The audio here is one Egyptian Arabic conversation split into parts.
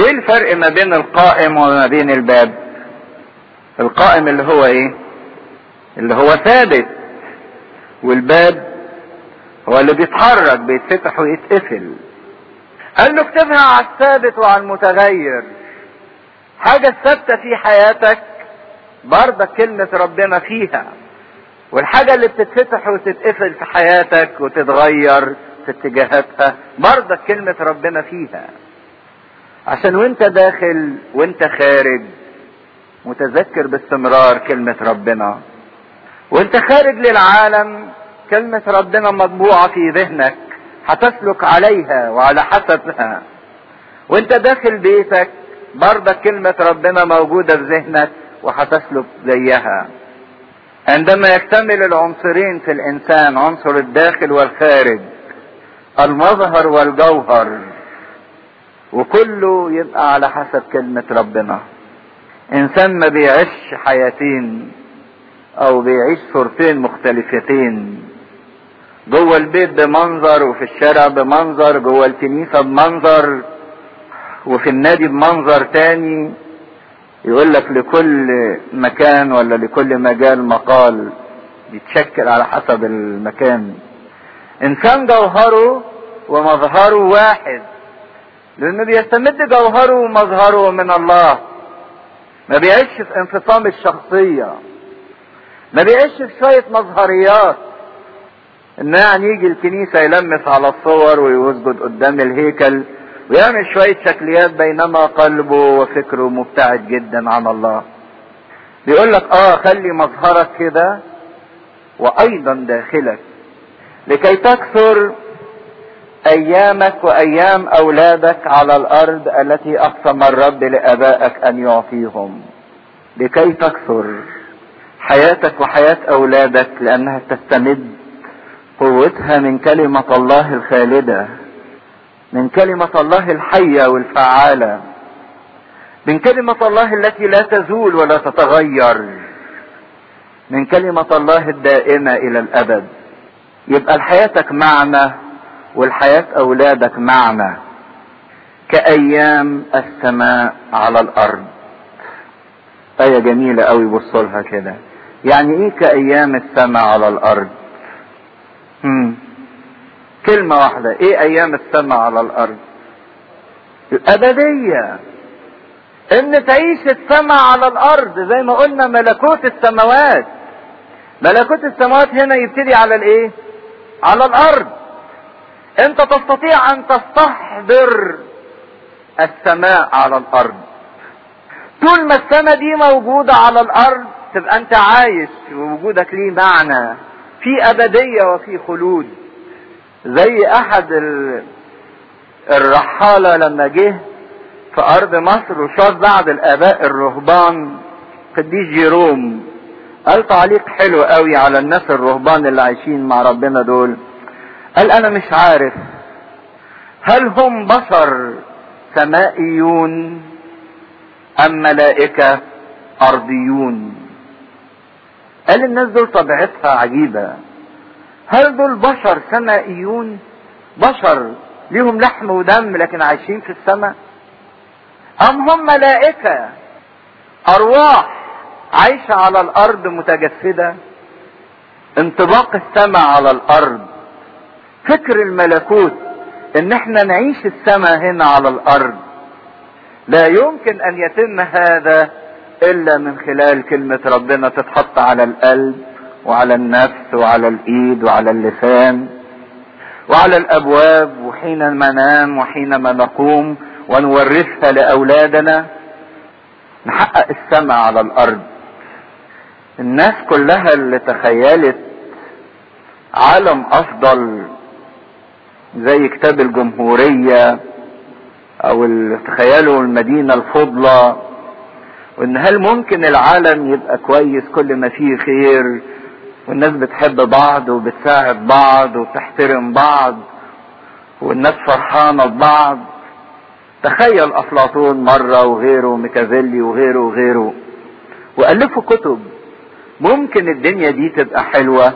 ايه الفرق ما بين القائم وما بين الباب القائم اللي هو ايه اللي هو ثابت والباب هو اللي بيتحرك بيتفتح ويتقفل قال له اكتبها على الثابت وعلى المتغير حاجة ثابتة في حياتك برضك كلمة ربنا فيها والحاجة اللي بتتفتح وتتقفل في حياتك وتتغير في اتجاهاتها برضك كلمة ربنا فيها عشان وانت داخل وانت خارج متذكر باستمرار كلمة ربنا وانت خارج للعالم كلمة ربنا مطبوعة في ذهنك هتسلك عليها وعلى حسبها وانت داخل بيتك برضك كلمة ربنا موجودة في ذهنك وهتسلك زيها عندما يكتمل العنصرين في الانسان عنصر الداخل والخارج المظهر والجوهر وكله يبقى على حسب كلمة ربنا انسان ما بيعيش حياتين او بيعيش صورتين مختلفتين جوه البيت بمنظر وفي الشارع بمنظر جوه الكنيسة بمنظر وفي النادي بمنظر تاني يقول لك لكل مكان ولا لكل مجال مقال يتشكل على حسب المكان انسان جوهره ومظهره واحد لانه بيستمد جوهره ومظهره من الله ما بيعيش في انفصام الشخصية ما بيعيش في شوية مظهريات ان يعني يجي الكنيسة يلمس على الصور ويسجد قدام الهيكل ويعمل شوية شكليات بينما قلبه وفكره مبتعد جدا عن الله بيقول لك اه خلي مظهرك كده وايضا داخلك لكي تكثر ايامك وايام اولادك على الارض التي اقسم الرب لابائك ان يعطيهم لكي تكثر حياتك وحياة اولادك لانها تستمد قوتها من كلمة الله الخالدة من كلمة الله الحية والفعالة من كلمة الله التي لا تزول ولا تتغير من كلمة الله الدائمة إلى الأبد يبقى حياتك معنى والحياة أولادك معنى كأيام السماء على الأرض آية جميلة أوي بصوا لها كده يعني إيه كأيام السماء على الأرض؟ مم. كلمة واحدة ايه ايام السماء على الارض الابدية ان تعيش السماء على الارض زي ما قلنا ملكوت السماوات ملكوت السماوات هنا يبتدي على الايه على الارض انت تستطيع ان تستحضر السماء على الارض طول ما السماء دي موجودة على الارض تبقى انت عايش ووجودك ليه معنى في ابدية وفي خلود زي احد الرحالة لما جه في ارض مصر وشاف بعض الاباء الرهبان قديس جيروم قال تعليق حلو قوي على الناس الرهبان اللي عايشين مع ربنا دول قال انا مش عارف هل هم بشر سمائيون ام ملائكة ارضيون قال الناس دول طبيعتها عجيبة هل دول بشر سمائيون بشر ليهم لحم ودم لكن عايشين في السماء ام هم ملائكة ارواح عايشة على الارض متجسدة انطباق السماء على الارض فكر الملكوت ان احنا نعيش السماء هنا على الارض لا يمكن ان يتم هذا الا من خلال كلمة ربنا تتحط على القلب وعلى النفس وعلى الايد وعلى اللسان وعلى الابواب وحينما ننام وحينما نقوم ونورثها لاولادنا نحقق السماء على الارض الناس كلها اللي تخيلت عالم افضل زي كتاب الجمهورية او اللي تخيلوا المدينة الفضلى وان هل ممكن العالم يبقى كويس كل ما فيه خير والناس بتحب بعض وبتساعد بعض وبتحترم بعض والناس فرحانة ببعض تخيل افلاطون مرة وغيره ميكافيلي وغيره وغيره والفوا كتب ممكن الدنيا دي تبقى حلوة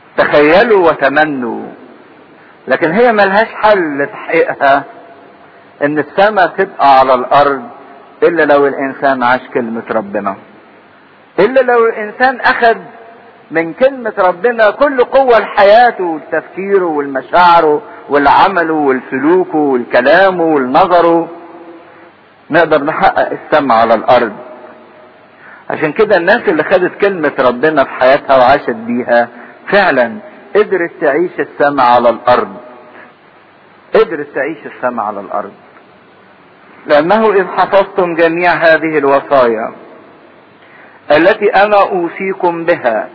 تخيلوا وتمنوا لكن هي ملهاش حل لتحقيقها ان السماء تبقى على الارض الا لو الانسان عاش كلمة ربنا الا لو الانسان اخذ من كلمة ربنا كل قوة لحياته والتفكيره والمشاعره والعمله والسلوكه والكلامه والنظره نقدر نحقق السماء على الارض عشان كده الناس اللي خدت كلمة ربنا في حياتها وعاشت بيها فعلا قدرت تعيش السماء على الارض قدرت تعيش السماء على الارض لانه اذ حفظتم جميع هذه الوصايا التي انا اوصيكم بها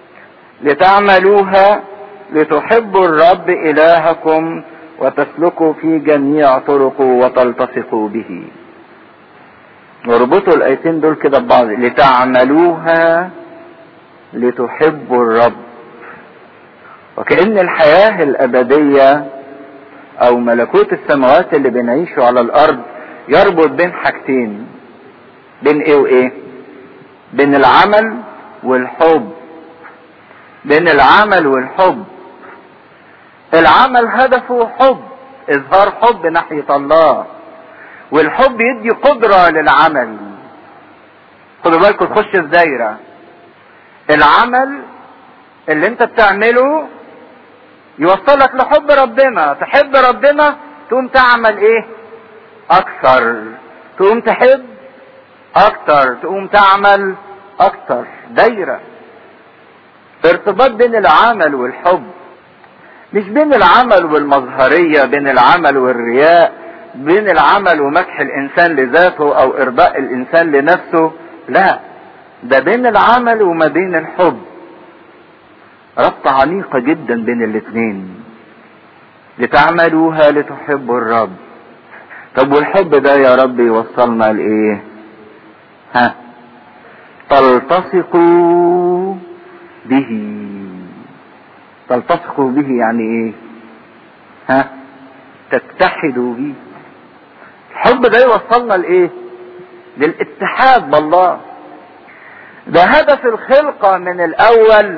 لتعملوها لتحبوا الرب الهكم وتسلكوا في جميع طرقه وتلتصقوا به واربطوا الايتين دول كده ببعض لتعملوها لتحبوا الرب وكأن الحياة الأبدية أو ملكوت السماوات اللي بنعيشه على الأرض يربط بين حاجتين بين إيه وإيه؟ بين العمل والحب بين العمل والحب العمل هدفه حب إظهار حب ناحية الله والحب يدي قدرة للعمل خدوا بالكم تخش في دايرة العمل اللي انت بتعمله يوصلك لحب ربنا تحب ربنا تقوم تعمل ايه اكثر تقوم تحب اكثر تقوم تعمل اكثر دايرة ارتباط بين العمل والحب مش بين العمل والمظهرية بين العمل والرياء بين العمل ومدح الانسان لذاته او ارضاء الانسان لنفسه لا ده بين العمل وما بين الحب ربطة عميقة جدا بين الاثنين لتعملوها لتحبوا الرب طب والحب ده يا رب يوصلنا لايه ها تلتصقوا به تلتصقوا به يعني ايه ها تتحدوا به الحب ده يوصلنا لايه للاتحاد بالله ده هدف الخلقة من الاول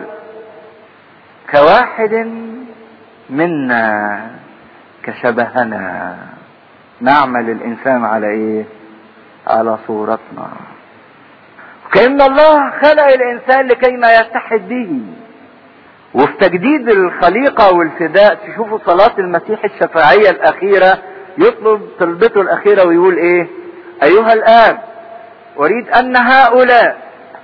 كواحد منا كشبهنا نعمل الانسان على ايه على صورتنا كأن الله خلق الانسان لكي ما يتحد به وفي تجديد الخليقة والفداء تشوفوا صلاة المسيح الشفاعية الأخيرة يطلب طلبته الأخيرة ويقول إيه؟ أيها الآب أريد أن هؤلاء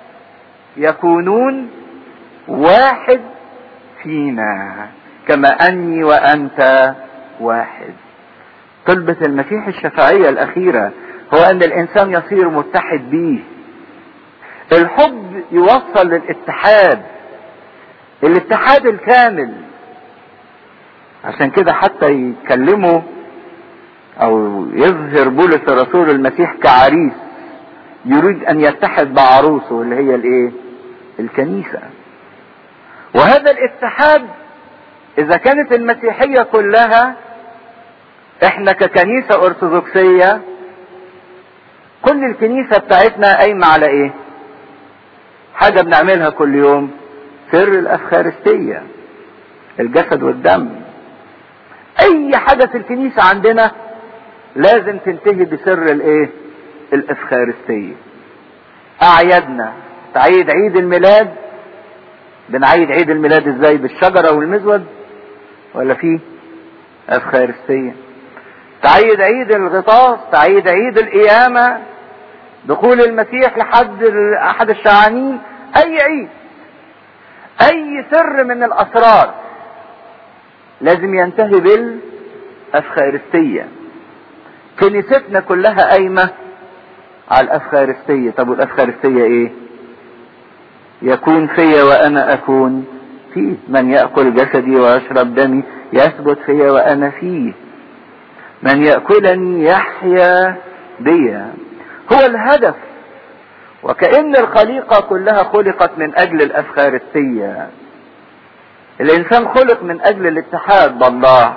يكونون واحد فينا كما أني وأنت واحد. طلبة المسيح الشفاعية الأخيرة هو أن الإنسان يصير متحد به. الحب يوصل للاتحاد الاتحاد الكامل عشان كده حتى يتكلموا او يظهر بولس الرسول المسيح كعريس يريد ان يتحد بعروسه اللي هي الايه الكنيسة وهذا الاتحاد اذا كانت المسيحية كلها احنا ككنيسة ارثوذكسية كل الكنيسة بتاعتنا قايمة على ايه حاجة بنعملها كل يوم سر الافخارستية الجسد والدم اي حاجة في الكنيسة عندنا لازم تنتهي بسر الايه الافخارستية اعيادنا تعيد عيد الميلاد بنعيد عيد الميلاد ازاي بالشجرة والمزود ولا في افخارستية تعيد عيد الغطاس تعيد عيد القيامة دخول المسيح لحد احد الشعانين اي عيد اي سر من الاسرار لازم ينتهي بالافخارستية كنيستنا كلها قايمة على الافخارستية طب والافخارستية ايه يكون فيا وانا اكون فيه من يأكل جسدي ويشرب دمي يثبت فيا وانا فيه من يأكلني يحيا بيا هو الهدف وكأن الخليقة كلها خلقت من أجل الأفخارستية الإنسان خلق من أجل الاتحاد بالله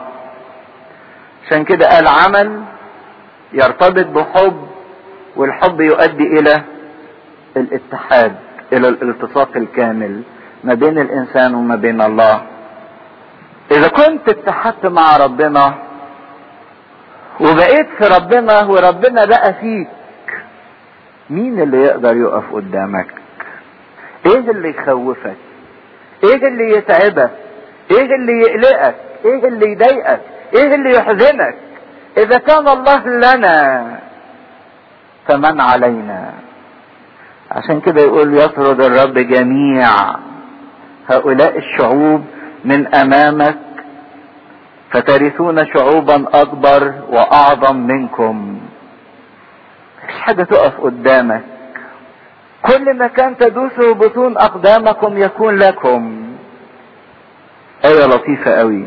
عشان كده قال عمل يرتبط بحب والحب يؤدي إلى الاتحاد إلى الالتصاق الكامل ما بين الإنسان وما بين الله إذا كنت اتحدت مع ربنا وبقيت في ربنا وربنا بقى فيك مين اللي يقدر يقف قدامك ايه اللي يخوفك ايه اللي يتعبك ايه اللي يقلقك ايه اللي يضايقك ايه اللي يحزنك اذا كان الله لنا فمن علينا عشان كده يقول يطرد الرب جميع هؤلاء الشعوب من امامك فترثون شعوبا اكبر واعظم منكم مفيش حاجة تقف قدامك كل مكان تدوسه بطون اقدامكم يكون لكم آية لطيفة قوي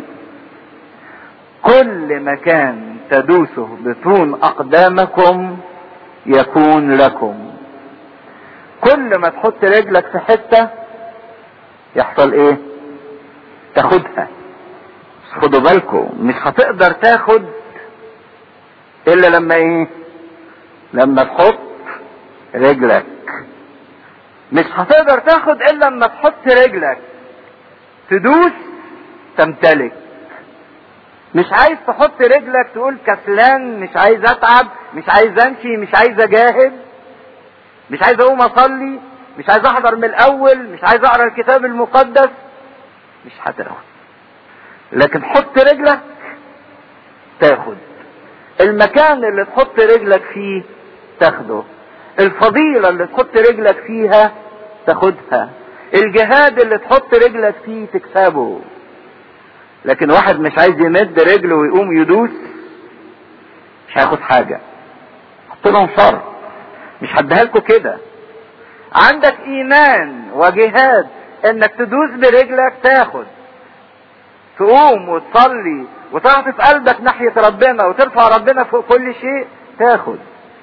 كل مكان تدوسه بطون اقدامكم يكون لكم كل ما تحط رجلك في حتة يحصل ايه تاخدها بس خدوا بالكم مش هتقدر تاخد الا لما ايه لما تحط رجلك مش هتقدر تاخد الا لما تحط رجلك تدوس تمتلك مش عايز تحط رجلك تقول كسلان مش عايز اتعب مش عايز امشي مش عايز اجاهد مش عايز اقوم اصلي مش عايز احضر من الاول مش عايز اقرا الكتاب المقدس مش هتاخد لكن حط رجلك تاخد المكان اللي تحط رجلك فيه تاخده الفضيلة اللي تحط رجلك فيها تاخدها الجهاد اللي تحط رجلك فيه تكسبه لكن واحد مش عايز يمد رجله ويقوم يدوس مش هياخد حاجة حط لهم شرط مش هديها لكم كده عندك ايمان وجهاد انك تدوس برجلك تاخد تقوم وتصلي وتعطف قلبك ناحية ربنا وترفع ربنا فوق كل شيء تاخد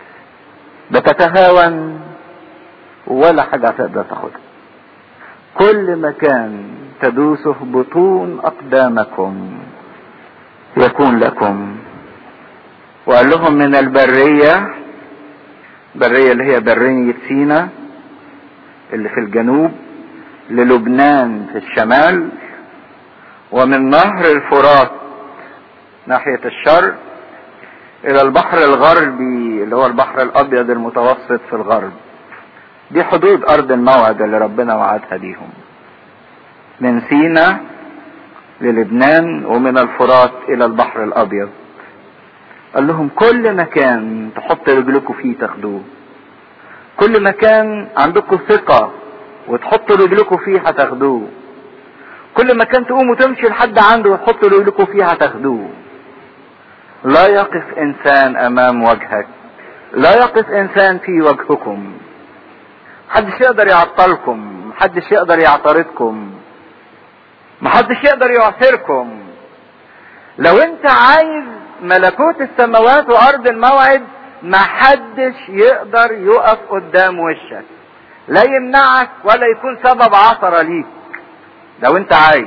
بتتهاون ولا حاجة هتقدر تاخدها كل مكان تدوسه بطون أقدامكم يكون لكم وقال لهم من البرية برية اللي هي برية سينا اللي في الجنوب للبنان في الشمال ومن نهر الفرات ناحية الشرق الى البحر الغربي اللي هو البحر الابيض المتوسط في الغرب دي حدود ارض الموعد اللي ربنا وعدها بيهم من سينا للبنان ومن الفرات الى البحر الابيض قال لهم كل مكان تحط رجلكم فيه تاخدوه كل مكان عندكم ثقة وتحطوا رجلكم فيه هتاخدوه كل مكان تقوموا تمشي لحد عنده وتحطوا رجلكم فيه هتاخدوه لا يقف انسان امام وجهك لا يقف انسان في وجهكم محدش يقدر يعطلكم محدش يقدر يعترضكم محدش يقدر يعثركم لو انت عايز ملكوت السماوات وارض الموعد محدش يقدر يقف قدام وشك لا يمنعك ولا يكون سبب عثرة ليك لو انت عايز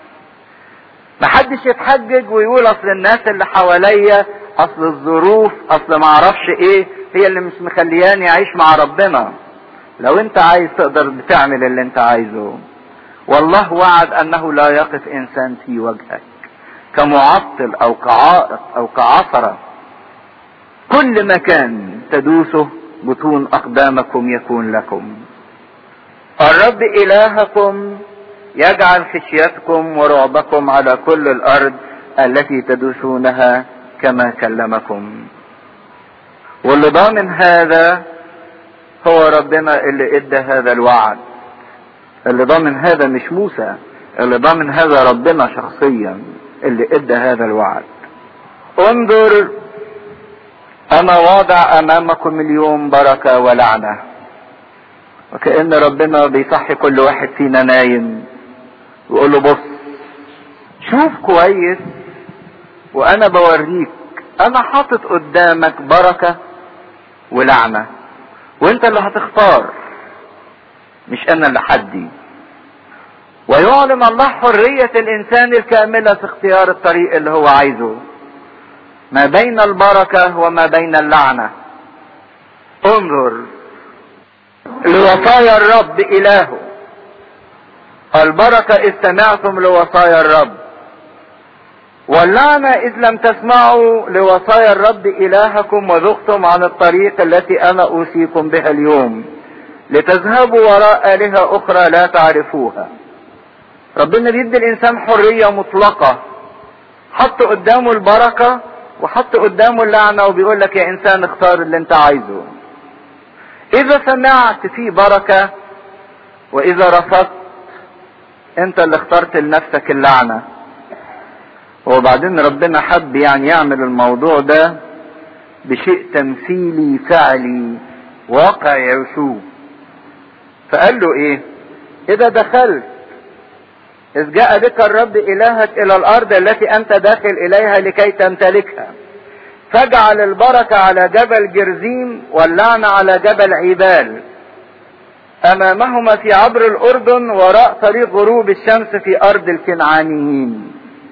محدش يتحجج ويقول اصل الناس اللي حواليا اصل الظروف اصل معرفش ايه هي اللي مش مخلياني اعيش مع ربنا لو انت عايز تقدر بتعمل اللي انت عايزه والله وعد انه لا يقف انسان في وجهك كمعطل او كعائق او كعثرة كل مكان تدوسه بطون اقدامكم يكون لكم الرب الهكم يجعل خشيتكم ورعبكم على كل الارض التي تدوسونها كما كلمكم واللي ضامن هذا هو ربنا اللي ادى هذا الوعد اللي ضامن هذا مش موسى اللي ضامن هذا ربنا شخصيا اللي ادى هذا الوعد انظر انا واضع امامكم اليوم بركة ولعنة وكأن ربنا بيصحي كل واحد فينا نايم ويقول له بص شوف كويس وانا بوريك انا حاطط قدامك بركة ولعنة وانت اللي هتختار مش انا اللي حدي ويعلن الله حرية الانسان الكاملة في اختيار الطريق اللي هو عايزه ما بين البركة وما بين اللعنة انظر لوصايا الرب الهه البركة استمعتم لوصايا الرب واللعنة إذ لم تسمعوا لوصايا الرب إلهكم وذقتم عن الطريق التي أنا أوصيكم بها اليوم لتذهبوا وراء آلهة أخرى لا تعرفوها ربنا بيدي الإنسان حرية مطلقة حط قدامه البركة وحط قدامه اللعنة وبيقول لك يا إنسان اختار اللي أنت عايزه إذا سمعت في بركة وإذا رفضت أنت اللي اخترت لنفسك اللعنة وبعدين ربنا حب يعني يعمل الموضوع ده بشيء تمثيلي فعلي واقع يشوف فقال له ايه اذا دخلت اذ جاء بك الرب الهك الى الارض التي انت داخل اليها لكي تمتلكها فاجعل البركة على جبل جرزيم واللعنة على جبل عبال امامهما في عبر الاردن وراء طريق غروب الشمس في ارض الكنعانيين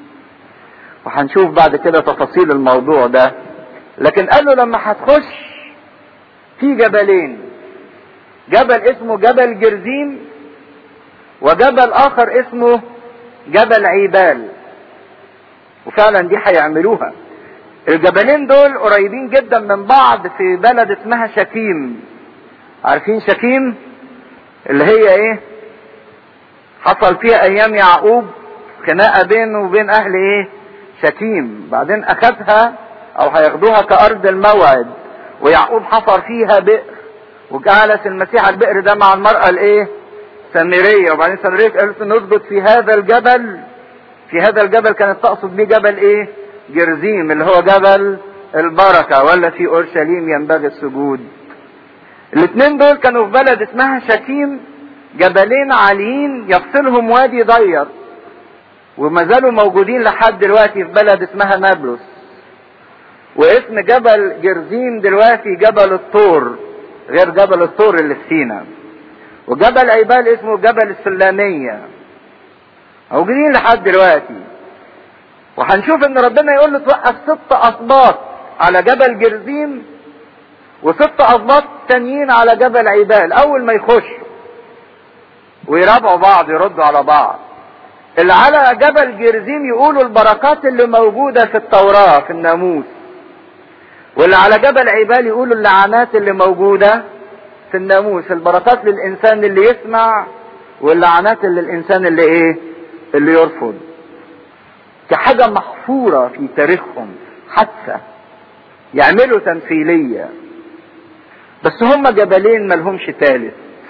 وهنشوف بعد كده تفاصيل الموضوع ده لكن قال له لما هتخش في جبلين جبل اسمه جبل جرزيم وجبل اخر اسمه جبل عيبال وفعلا دي هيعملوها الجبلين دول قريبين جدا من بعض في بلد اسمها شكيم عارفين شكيم اللي هي ايه حصل فيها ايام يعقوب خناقه بينه وبين اهل ايه شكيم بعدين اخذها او هياخدوها كارض الموعد ويعقوب حفر فيها بئر وجلس المسيح البئر ده مع المرأة الايه سامرية وبعدين سامرية قالت نثبت في هذا الجبل في هذا الجبل كانت تقصد بيه جبل ايه جرزيم اللي هو جبل البركة ولا في اورشليم ينبغي السجود الاثنين دول كانوا في بلد اسمها شكيم جبلين عاليين يفصلهم وادي ضيق وما زالوا موجودين لحد دلوقتي في بلد اسمها نابلس واسم جبل جرزين دلوقتي جبل الطور غير جبل الطور اللي في سينا وجبل عيبال اسمه جبل السلامية موجودين لحد دلوقتي وهنشوف ان ربنا يقول له توقف ست اسباط على جبل جرزيم وست اسباط تانيين على جبل عيبال اول ما يخشوا ويرابعوا بعض يردوا على بعض اللي على جبل جرزيم يقولوا البركات اللي موجودة في التوراة في الناموس واللي على جبل عبال يقولوا اللعنات اللي موجودة في الناموس البركات للإنسان اللي يسمع واللعنات اللي الإنسان اللي إيه اللي يرفض كحاجة محفورة في تاريخهم حادثة يعملوا تمثيلية بس هم جبلين ملهمش تالت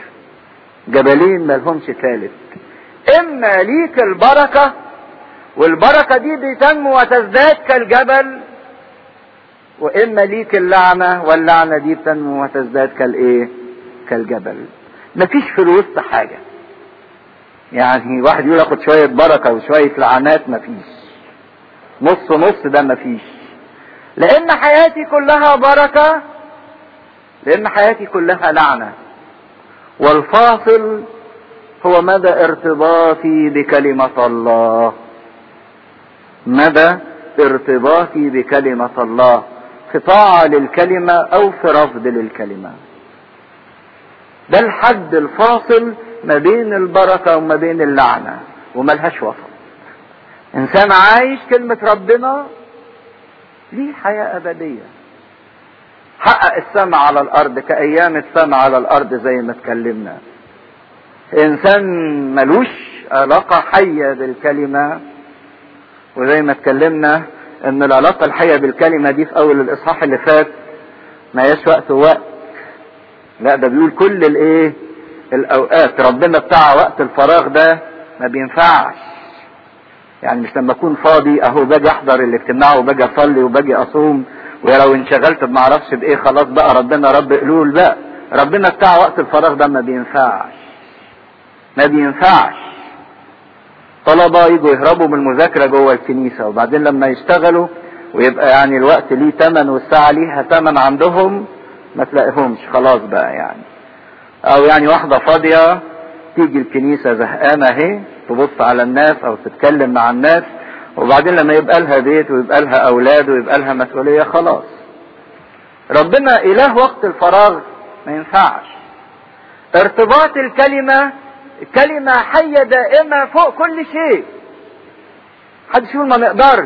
جبلين ملهمش تالت اما ليك البركة والبركة دي بتنمو وتزداد كالجبل واما ليك اللعنة واللعنة دي بتنمو وتزداد كالايه كالجبل مفيش في الوسط حاجة يعني واحد يقول اخد شوية بركة وشوية لعنات مفيش نص نص ده مفيش لان حياتي كلها بركة لان حياتي كلها لعنة والفاصل هو مدى ارتباطي بكلمة الله مدى ارتباطي بكلمة الله في طاعة للكلمة او في رفض للكلمة ده الحد الفاصل ما بين البركة وما بين اللعنة وملهاش وسط انسان عايش كلمة ربنا ليه حياة ابدية حقق السماء على الارض كايام السماء على الارض زي ما اتكلمنا انسان ملوش علاقة حية بالكلمة وزي ما اتكلمنا ان العلاقة الحية بالكلمة دي في اول الاصحاح اللي فات ما هياش وقت وقت لا ده بيقول كل الايه الاوقات ربنا بتاع وقت الفراغ ده ما بينفعش يعني مش لما اكون فاضي اهو باجي احضر الاجتماع وباجي اصلي وباجي اصوم ولو انشغلت بمعرفش بايه خلاص بقى ربنا رب قلول لا ربنا بتاع وقت الفراغ ده ما بينفعش ما بينفعش طلبة يجوا يهربوا من المذاكرة جوه الكنيسة وبعدين لما يشتغلوا ويبقى يعني الوقت ليه تمن والساعة ليها تمن عندهم ما تلاقيهمش خلاص بقى يعني او يعني واحدة فاضية تيجي الكنيسة زهقانة اهي تبص على الناس او تتكلم مع الناس وبعدين لما يبقى لها بيت ويبقى لها اولاد ويبقى لها مسؤولية خلاص ربنا اله وقت الفراغ ما ينفعش ارتباط الكلمة كلمة حية دائمة فوق كل شيء حدش يقول ما نقدرش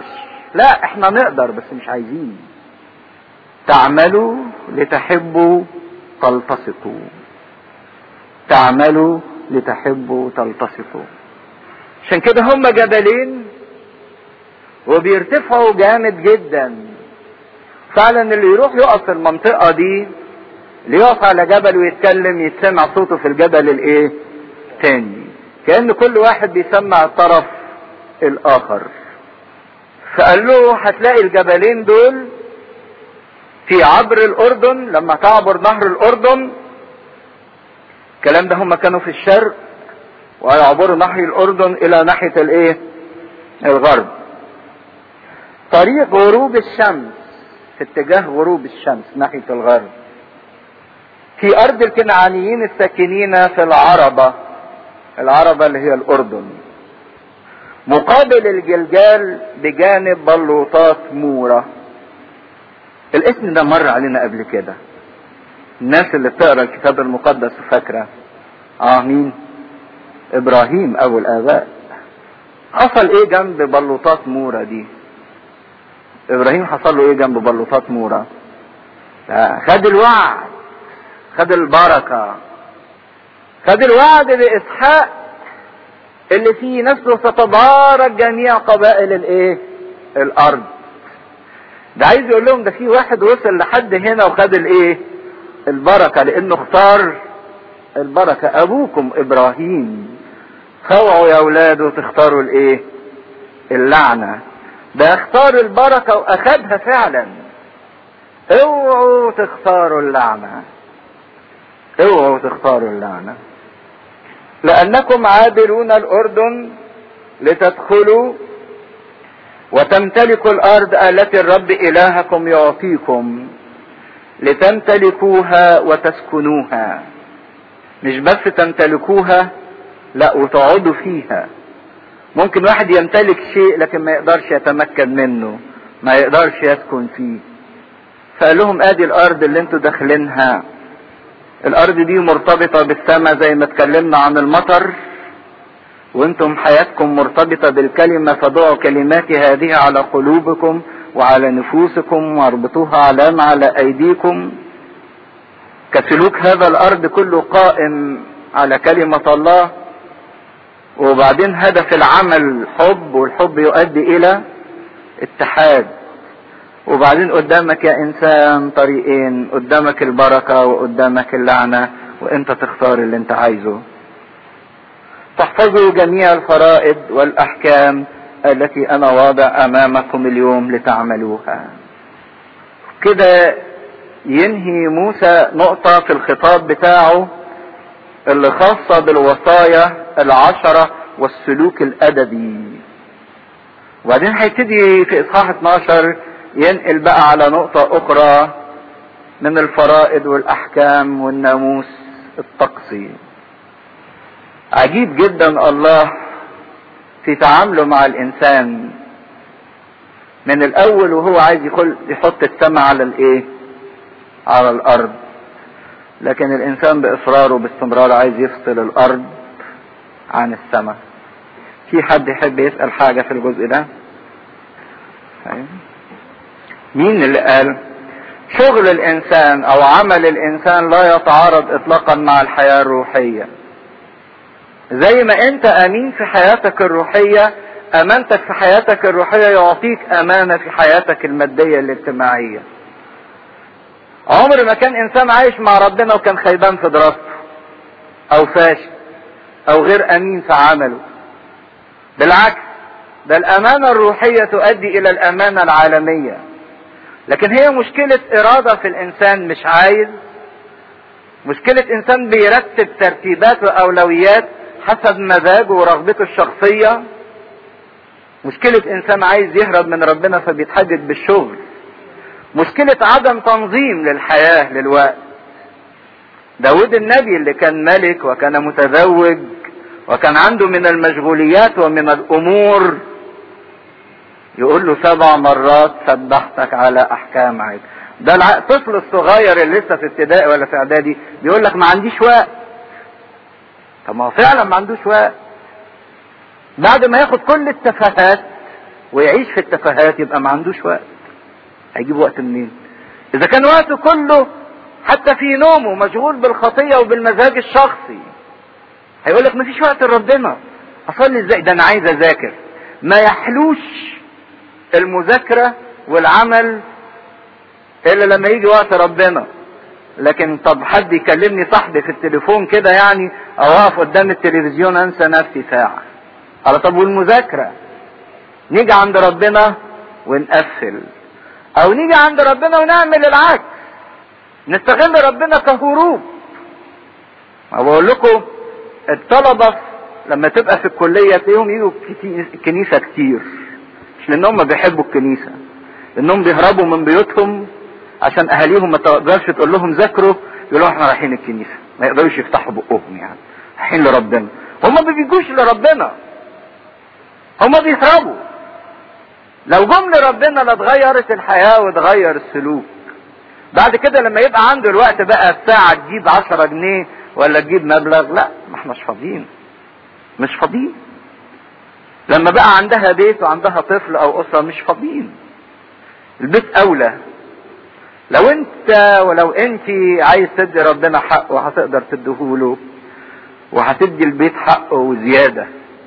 لا احنا نقدر بس مش عايزين تعملوا لتحبوا تلتصقوا تعملوا لتحبوا تلتصقوا عشان كده هم جبلين وبيرتفعوا جامد جدا فعلا اللي يروح يقف في المنطقة دي اللي يقف على جبل ويتكلم يتسمع صوته في الجبل الايه تاني كأن كل واحد بيسمع الطرف الاخر فقال له هتلاقي الجبلين دول في عبر الاردن لما تعبر نهر الاردن الكلام ده هم كانوا في الشرق ويعبروا نهر الاردن الى ناحية الايه الغرب طريق غروب الشمس في اتجاه غروب الشمس ناحية الغرب في ارض الكنعانيين الساكنين في العربة العربة اللي هي الاردن مقابل الجلجال بجانب بلوطات مورة الاسم ده مر علينا قبل كده الناس اللي بتقرا الكتاب المقدس فاكره اه مين ابراهيم ابو الاباء حصل ايه جنب بلوطات مورة دي ابراهيم حصل له ايه جنب بلوطات مورة خد الوعد خد البركة خد الوعد باسحاق اللي فيه نسله ستبارك جميع قبائل الايه الارض ده عايز يقول لهم ده في واحد وصل لحد هنا وخد الايه البركة لانه اختار البركة ابوكم ابراهيم خوعوا يا اولاده تختاروا الايه اللعنة ده اختار البركة واخدها فعلا اوعوا تختاروا اللعنة اوعوا تختاروا اللعنة لانكم عابرون الاردن لتدخلوا وتمتلكوا الارض التي الرب الهكم يعطيكم لتمتلكوها وتسكنوها مش بس تمتلكوها لا وتقعدوا فيها ممكن واحد يمتلك شيء لكن ما يقدرش يتمكن منه ما يقدرش يسكن فيه فقال لهم ادي الارض اللي انتوا داخلينها الارض دي مرتبطة بالسماء زي ما اتكلمنا عن المطر وانتم حياتكم مرتبطة بالكلمة فضعوا كلماتي هذه على قلوبكم وعلى نفوسكم واربطوها علامة على ايديكم كسلوك هذا الارض كله قائم على كلمة الله وبعدين هدف العمل حب والحب يؤدي الى اتحاد وبعدين قدامك يا انسان طريقين قدامك البركة وقدامك اللعنة وانت تختار اللي انت عايزه تحفظوا جميع الفرائض والاحكام التي انا واضع امامكم اليوم لتعملوها كده ينهي موسى نقطة في الخطاب بتاعه اللي خاصة بالوصايا العشرة والسلوك الادبي وبعدين هيبتدي في اصحاح 12 ينقل بقى على نقطة اخرى من الفرائض والاحكام والناموس الطقسي عجيب جدا الله في تعامله مع الانسان من الاول وهو عايز يحط السماء على الايه على الارض لكن الانسان باصراره باستمرار عايز يفصل الارض عن السماء في حد يحب يسأل حاجة في الجزء ده مين اللي قال شغل الانسان او عمل الانسان لا يتعارض اطلاقا مع الحياة الروحية زي ما انت امين في حياتك الروحية امانتك في حياتك الروحية يعطيك امانة في حياتك المادية الاجتماعية عمر ما كان انسان عايش مع ربنا وكان خيبان في دراسته او فاشل او غير امين في عمله بالعكس ده الامانة الروحية تؤدي الى الامانة العالمية لكن هي مشكلة ارادة في الانسان مش عايز مشكلة انسان بيرتب ترتيبات واولويات حسب مزاجه ورغبته الشخصية مشكلة انسان عايز يهرب من ربنا فبيتحدد بالشغل مشكلة عدم تنظيم للحياة للوقت داود النبي اللي كان ملك وكان متزوج وكان عنده من المشغوليات ومن الامور يقول له سبع مرات سبحتك على احكام عيد ده الطفل الصغير اللي لسه في ابتدائي ولا في اعدادي بيقول لك ما عنديش وقت طب ما هو فعلا ما عندوش وقت بعد ما ياخد كل التفاهات ويعيش في التفاهات يبقى ما عندوش وقت هيجيب وقت منين اذا كان وقته كله حتى في نومه مشغول بالخطيه وبالمزاج الشخصي هيقول لك مفيش وقت لربنا اصلي ازاي ده انا عايز اذاكر ما يحلوش المذاكره والعمل الا لما يجي وقت ربنا لكن طب حد يكلمني صاحبي في التليفون كده يعني او اقف قدام التلفزيون انسى نفسي ساعه على طب والمذاكره نيجي عند ربنا ونقفل او نيجي عند ربنا ونعمل العكس نستغل ربنا كهروب بقول لكم الطلبه لما تبقى في الكليه تلاقيهم يجوا الكنيسه كتير مش لانهم بيحبوا الكنيسه لانهم بيهربوا من بيوتهم عشان اهاليهم ما تقدرش تقول لهم ذاكروا يقولوا احنا رايحين الكنيسه ما يقدروش يفتحوا بقهم يعني رايحين لربنا هم ما بيجوش لربنا هم بيهربوا لو جم لربنا لاتغيرت الحياه واتغير السلوك بعد كده لما يبقى عنده الوقت بقى الساعه تجيب 10 جنيه ولا تجيب مبلغ لا ما احناش فاضيين مش فاضيين لما بقى عندها بيت وعندها طفل او اسره مش فاضيين البيت اولى لو انت ولو انت عايز تدي ربنا حقه هتقدر تديهوله وهتدي البيت حقه وزياده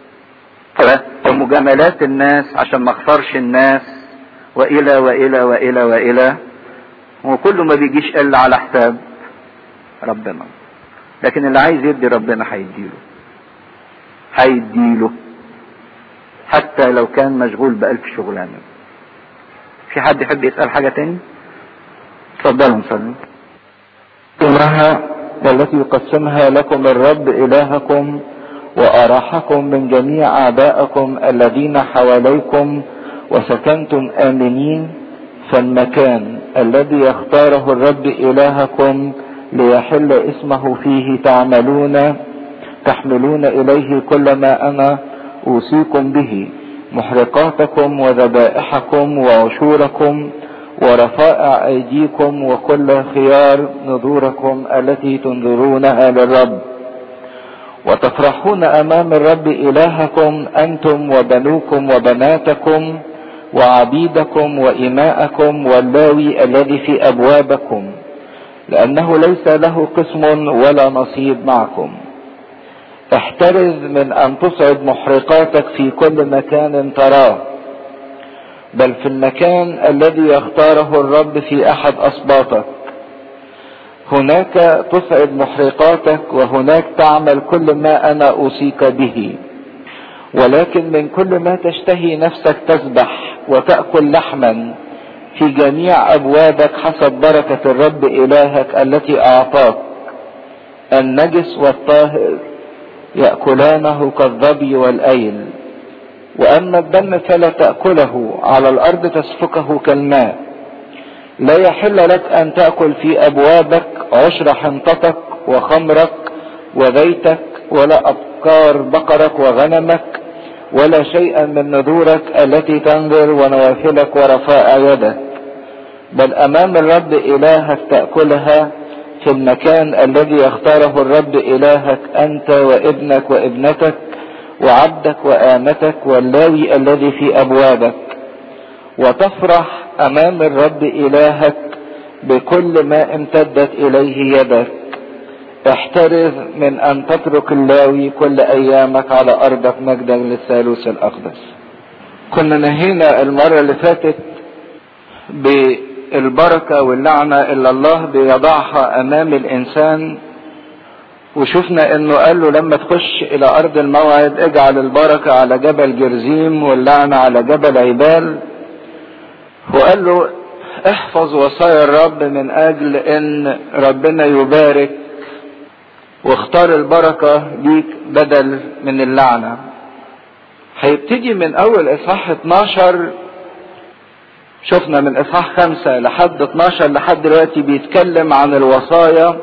ومجاملات الناس عشان ما اخسرش الناس والى والى والى والى وكله ما بيجيش الا على حساب ربنا لكن اللي عايز يدي ربنا هيديله هيديله حتى لو كان مشغول بألف شغلانة في حد يحب يسأل حاجة تاني تفضلوا نصلي إنها والتي يقسمها لكم الرب إلهكم وأراحكم من جميع أعدائكم الذين حواليكم وسكنتم آمنين فالمكان الذي يختاره الرب إلهكم ليحل اسمه فيه تعملون تحملون إليه كل ما أنا أوصيكم به محرقاتكم وذبائحكم وعشوركم ورفائع أيديكم وكل خيار نذوركم التي تنذرونها للرب وتفرحون أمام الرب إلهكم أنتم وبنوكم وبناتكم وعبيدكم وإماءكم واللاوي الذي في أبوابكم لأنه ليس له قسم ولا نصيب معكم احترز من أن تصعد محرقاتك في كل مكان تراه بل في المكان الذي يختاره الرب في أحد أسباطك هناك تصعد محرقاتك وهناك تعمل كل ما أنا أوصيك به ولكن من كل ما تشتهي نفسك تسبح وتأكل لحما في جميع أبوابك حسب بركة الرب إلهك التي أعطاك النجس والطاهر يأكلانه كالظبي والأيل وأما الدم فلا تأكله على الأرض تسفكه كالماء لا يحل لك أن تأكل في أبوابك عشر حنطتك وخمرك وزيتك ولا أبكار بقرك وغنمك ولا شيئا من نذورك التي تنذر ونوافلك ورفاء يدك بل أمام الرب إلهك تأكلها في المكان الذي يختاره الرب إلهك أنت وابنك وابنتك وعبدك وآمتك واللاوي الذي في أبوابك وتفرح أمام الرب إلهك بكل ما امتدت إليه يدك احترز من أن تترك اللاوي كل أيامك على أرضك مجدا للثالوث الأقدس كنا نهينا المرة اللي فاتت بالبركة واللعنة اللي الله بيضعها أمام الإنسان وشفنا انه قال له لما تخش الى ارض الموعد اجعل البركة على جبل جرزيم واللعنة على جبل عبال وقال له احفظ وصايا الرب من اجل ان ربنا يبارك واختار البركة ليك بدل من اللعنة هيبتدي من اول اصحاح 12 شفنا من اصحاح خمسة لحد 12 لحد دلوقتي بيتكلم عن الوصايا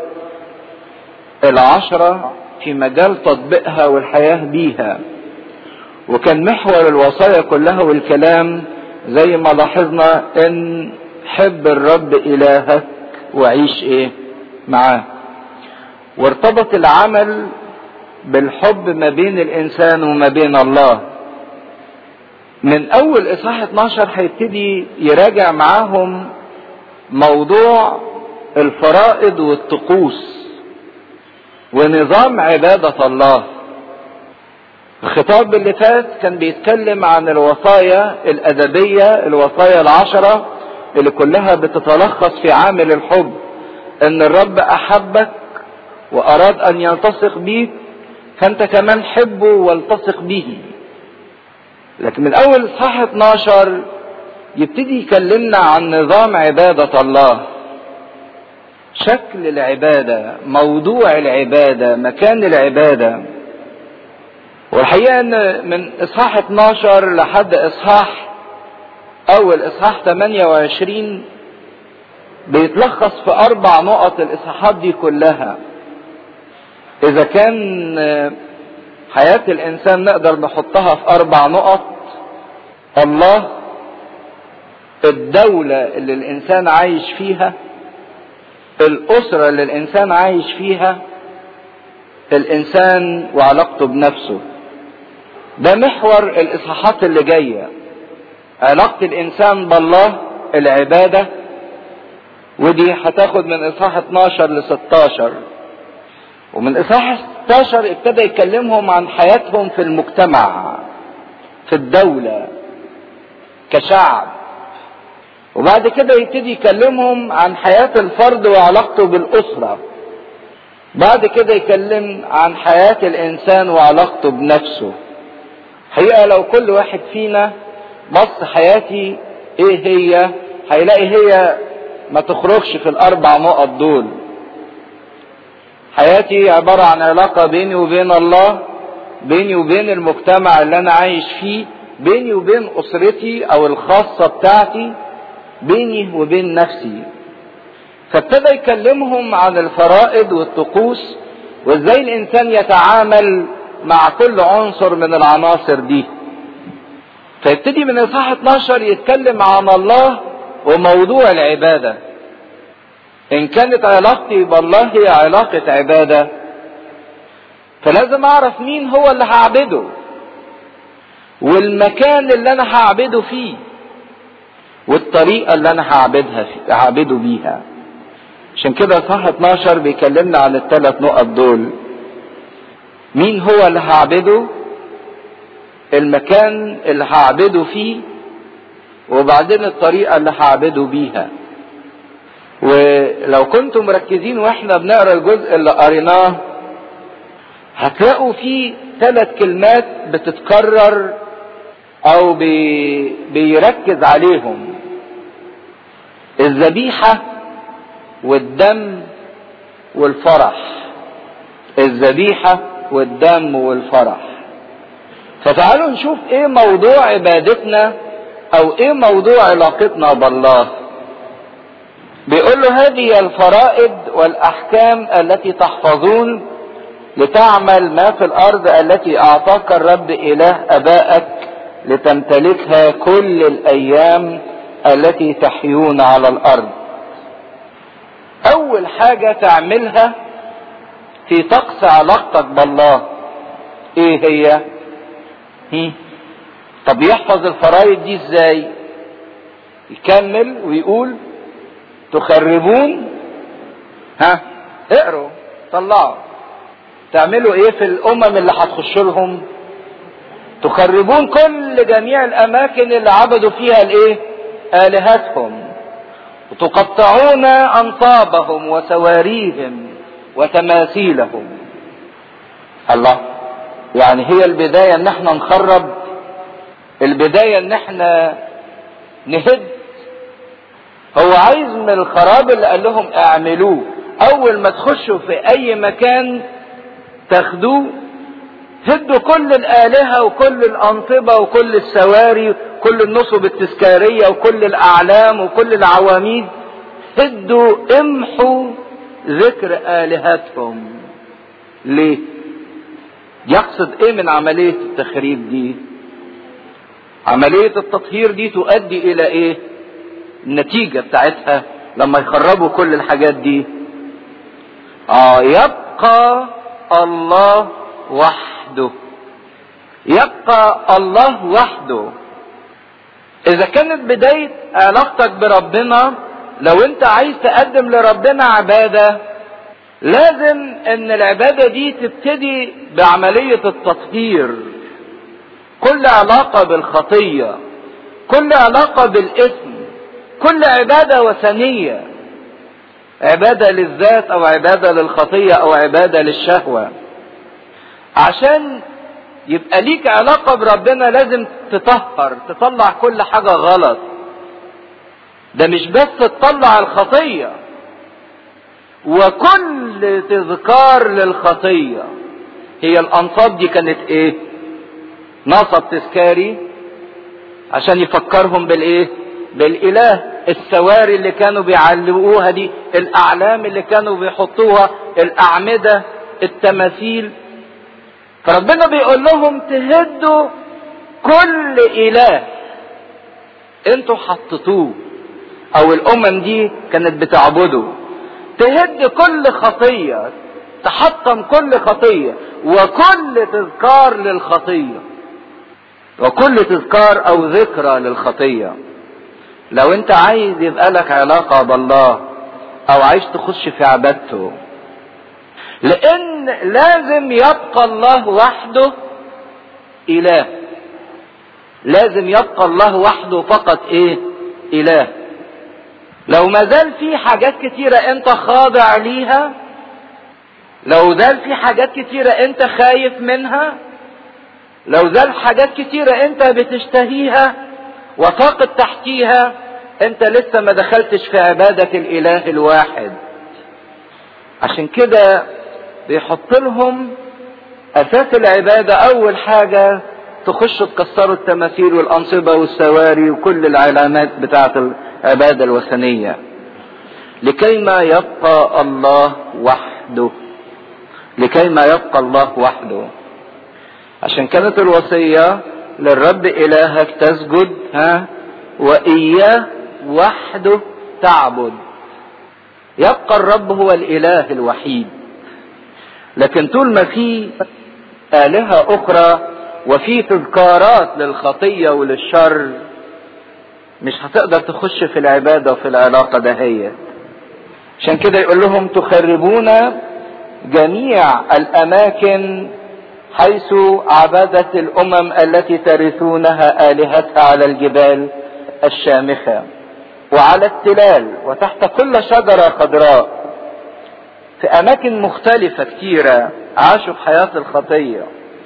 العشرة في مجال تطبيقها والحياة بيها وكان محور الوصايا كلها والكلام زي ما لاحظنا ان حب الرب الهك وعيش ايه معاه وارتبط العمل بالحب ما بين الانسان وما بين الله من اول اصحاح 12 هيبتدي يراجع معاهم موضوع الفرائض والطقوس ونظام عبادة الله الخطاب اللي فات كان بيتكلم عن الوصايا الأدبية الوصايا العشرة اللي كلها بتتلخص في عامل الحب ان الرب احبك واراد ان يلتصق بيك فانت كمان حبه والتصق به لكن من اول اصحاح 12 يبتدي يكلمنا عن نظام عبادة الله شكل العبادة موضوع العبادة مكان العبادة والحقيقة ان من اصحاح 12 لحد اصحاح اول اصحاح 28 بيتلخص في اربع نقط الاصحاحات دي كلها اذا كان حياة الانسان نقدر نحطها في اربع نقط الله الدولة اللي الانسان عايش فيها الاسرة اللي الانسان عايش فيها الانسان وعلاقته بنفسه ده محور الاصحاحات اللي جايه علاقه الانسان بالله العباده ودي هتاخد من اصحاح 12 ل 16 ومن اصحاح 16 ابتدى يكلمهم عن حياتهم في المجتمع في الدوله كشعب وبعد كده يبتدي يكلمهم عن حياه الفرد وعلاقته بالاسره بعد كده يكلم عن حياة الإنسان وعلاقته بنفسه حقيقة لو كل واحد فينا بص حياتي إيه هي هيلاقي هي ما تخرجش في الأربع نقط دول حياتي عبارة عن علاقة بيني وبين الله بيني وبين المجتمع اللي أنا عايش فيه بيني وبين أسرتي أو الخاصة بتاعتي بيني وبين نفسي فابتدى يكلمهم عن الفرائض والطقوس وازاي الانسان يتعامل مع كل عنصر من العناصر دي فيبتدي من اصحاح 12 يتكلم عن الله وموضوع العبادة ان كانت علاقتي بالله هي علاقة عبادة فلازم اعرف مين هو اللي هعبده والمكان اللي انا هعبده فيه والطريقة اللي انا هعبدها فيه هعبده بيها عشان كده صح 12 بيكلمنا عن الثلاث نقط دول مين هو اللي هعبده المكان اللي هعبده فيه وبعدين الطريقة اللي هعبده بيها ولو كنتم مركزين واحنا بنقرا الجزء اللي قريناه هتلاقوا فيه ثلاث كلمات بتتكرر او بي بيركز عليهم الذبيحه والدم والفرح الذبيحة والدم والفرح فتعالوا نشوف ايه موضوع عبادتنا او ايه موضوع علاقتنا بالله بيقول له هذه الفرائض والاحكام التي تحفظون لتعمل ما في الارض التي اعطاك الرب اله ابائك لتمتلكها كل الايام التي تحيون على الارض اول حاجة تعملها في طقس علاقتك بالله ايه هي هم؟ طب يحفظ الفرائض دي ازاي يكمل ويقول تخربون ها اقروا طلعوا تعملوا ايه في الامم اللي هتخش لهم تخربون كل جميع الاماكن اللي عبدوا فيها الايه الهتهم وتقطعون انصابهم وسواريهم وتماثيلهم الله يعني هي البدايه ان احنا نخرب البدايه ان احنا نهد هو عايز من الخراب اللي قال لهم اعملوه اول ما تخشوا في اي مكان تاخدوه هدوا كل الآلهة وكل الأنصبة وكل السواري كل النصب التذكارية وكل الأعلام وكل العواميد هدوا امحوا ذكر آلهتهم ليه يقصد ايه من عملية التخريب دي عملية التطهير دي تؤدي الى ايه النتيجة بتاعتها لما يخربوا كل الحاجات دي اه يبقى الله وحده يبقى الله وحده اذا كانت بداية علاقتك بربنا لو انت عايز تقدم لربنا عبادة لازم ان العبادة دي تبتدي بعملية التطهير كل علاقة بالخطية كل علاقة بالاسم كل عبادة وثنية عبادة للذات او عبادة للخطية او عبادة للشهوة عشان يبقى ليك علاقة بربنا لازم تطهر تطلع كل حاجة غلط ده مش بس تطلع الخطية وكل تذكار للخطية هي الأنصاب دي كانت ايه نصب تذكاري عشان يفكرهم بالايه بالاله السواري اللي كانوا بيعلقوها دي الاعلام اللي كانوا بيحطوها الاعمدة التماثيل فربنا بيقول لهم تهدوا كل اله انتوا حطيتوه او الامم دي كانت بتعبده تهد كل خطية تحطم كل خطية وكل تذكار للخطية وكل تذكار او ذكرى للخطية لو انت عايز يبقى لك علاقة بالله او عايز تخش في عبادته لان لازم يبقى الله وحده اله لازم يبقى الله وحده فقط ايه اله لو ما زال في حاجات كتيرة انت خاضع ليها لو زال في حاجات كتيرة انت خايف منها لو زال حاجات كتيرة انت بتشتهيها وطاقت تحتيها انت لسه ما دخلتش في عبادة الاله الواحد عشان كده بيحط لهم اساس العبادة اول حاجة تخشوا تكسروا التماثيل والانصبة والسواري وكل العلامات بتاعة العبادة الوثنية لكي ما يبقى الله وحده لكي ما يبقى الله وحده عشان كانت الوصية للرب إلهك تسجد ها وإياه وحده تعبد يبقى الرب هو الإله الوحيد لكن طول ما في آلهة أخرى وفي تذكارات للخطية وللشر مش هتقدر تخش في العبادة وفي العلاقة دهية عشان كده يقول لهم تخربون جميع الأماكن حيث عبدت الأمم التي ترثونها آلهتها على الجبال الشامخة وعلى التلال وتحت كل شجرة خضراء في أماكن مختلفة كتيرة عاشوا في حياة الخطية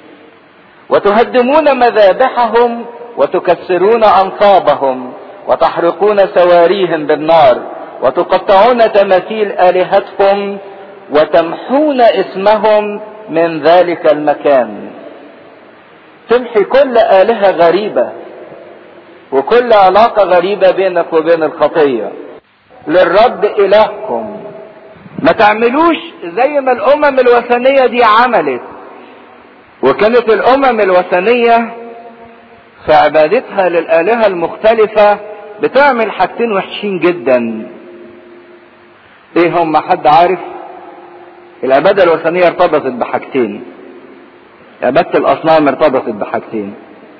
وتهدمون مذابحهم وتكسرون أنصابهم وتحرقون سواريهم بالنار وتقطعون تماثيل آلهتهم وتمحون اسمهم من ذلك المكان تمحي كل آلهة غريبة وكل علاقة غريبة بينك وبين الخطية للرب إلهكم ما تعملوش زي ما الأمم الوثنية دي عملت وكانت الأمم الوثنية في عبادتها للآلهة المختلفة بتعمل حاجتين وحشين جدا ايه هم حد عارف العبادة الوثنية ارتبطت بحاجتين عبادة الأصنام ارتبطت بحاجتين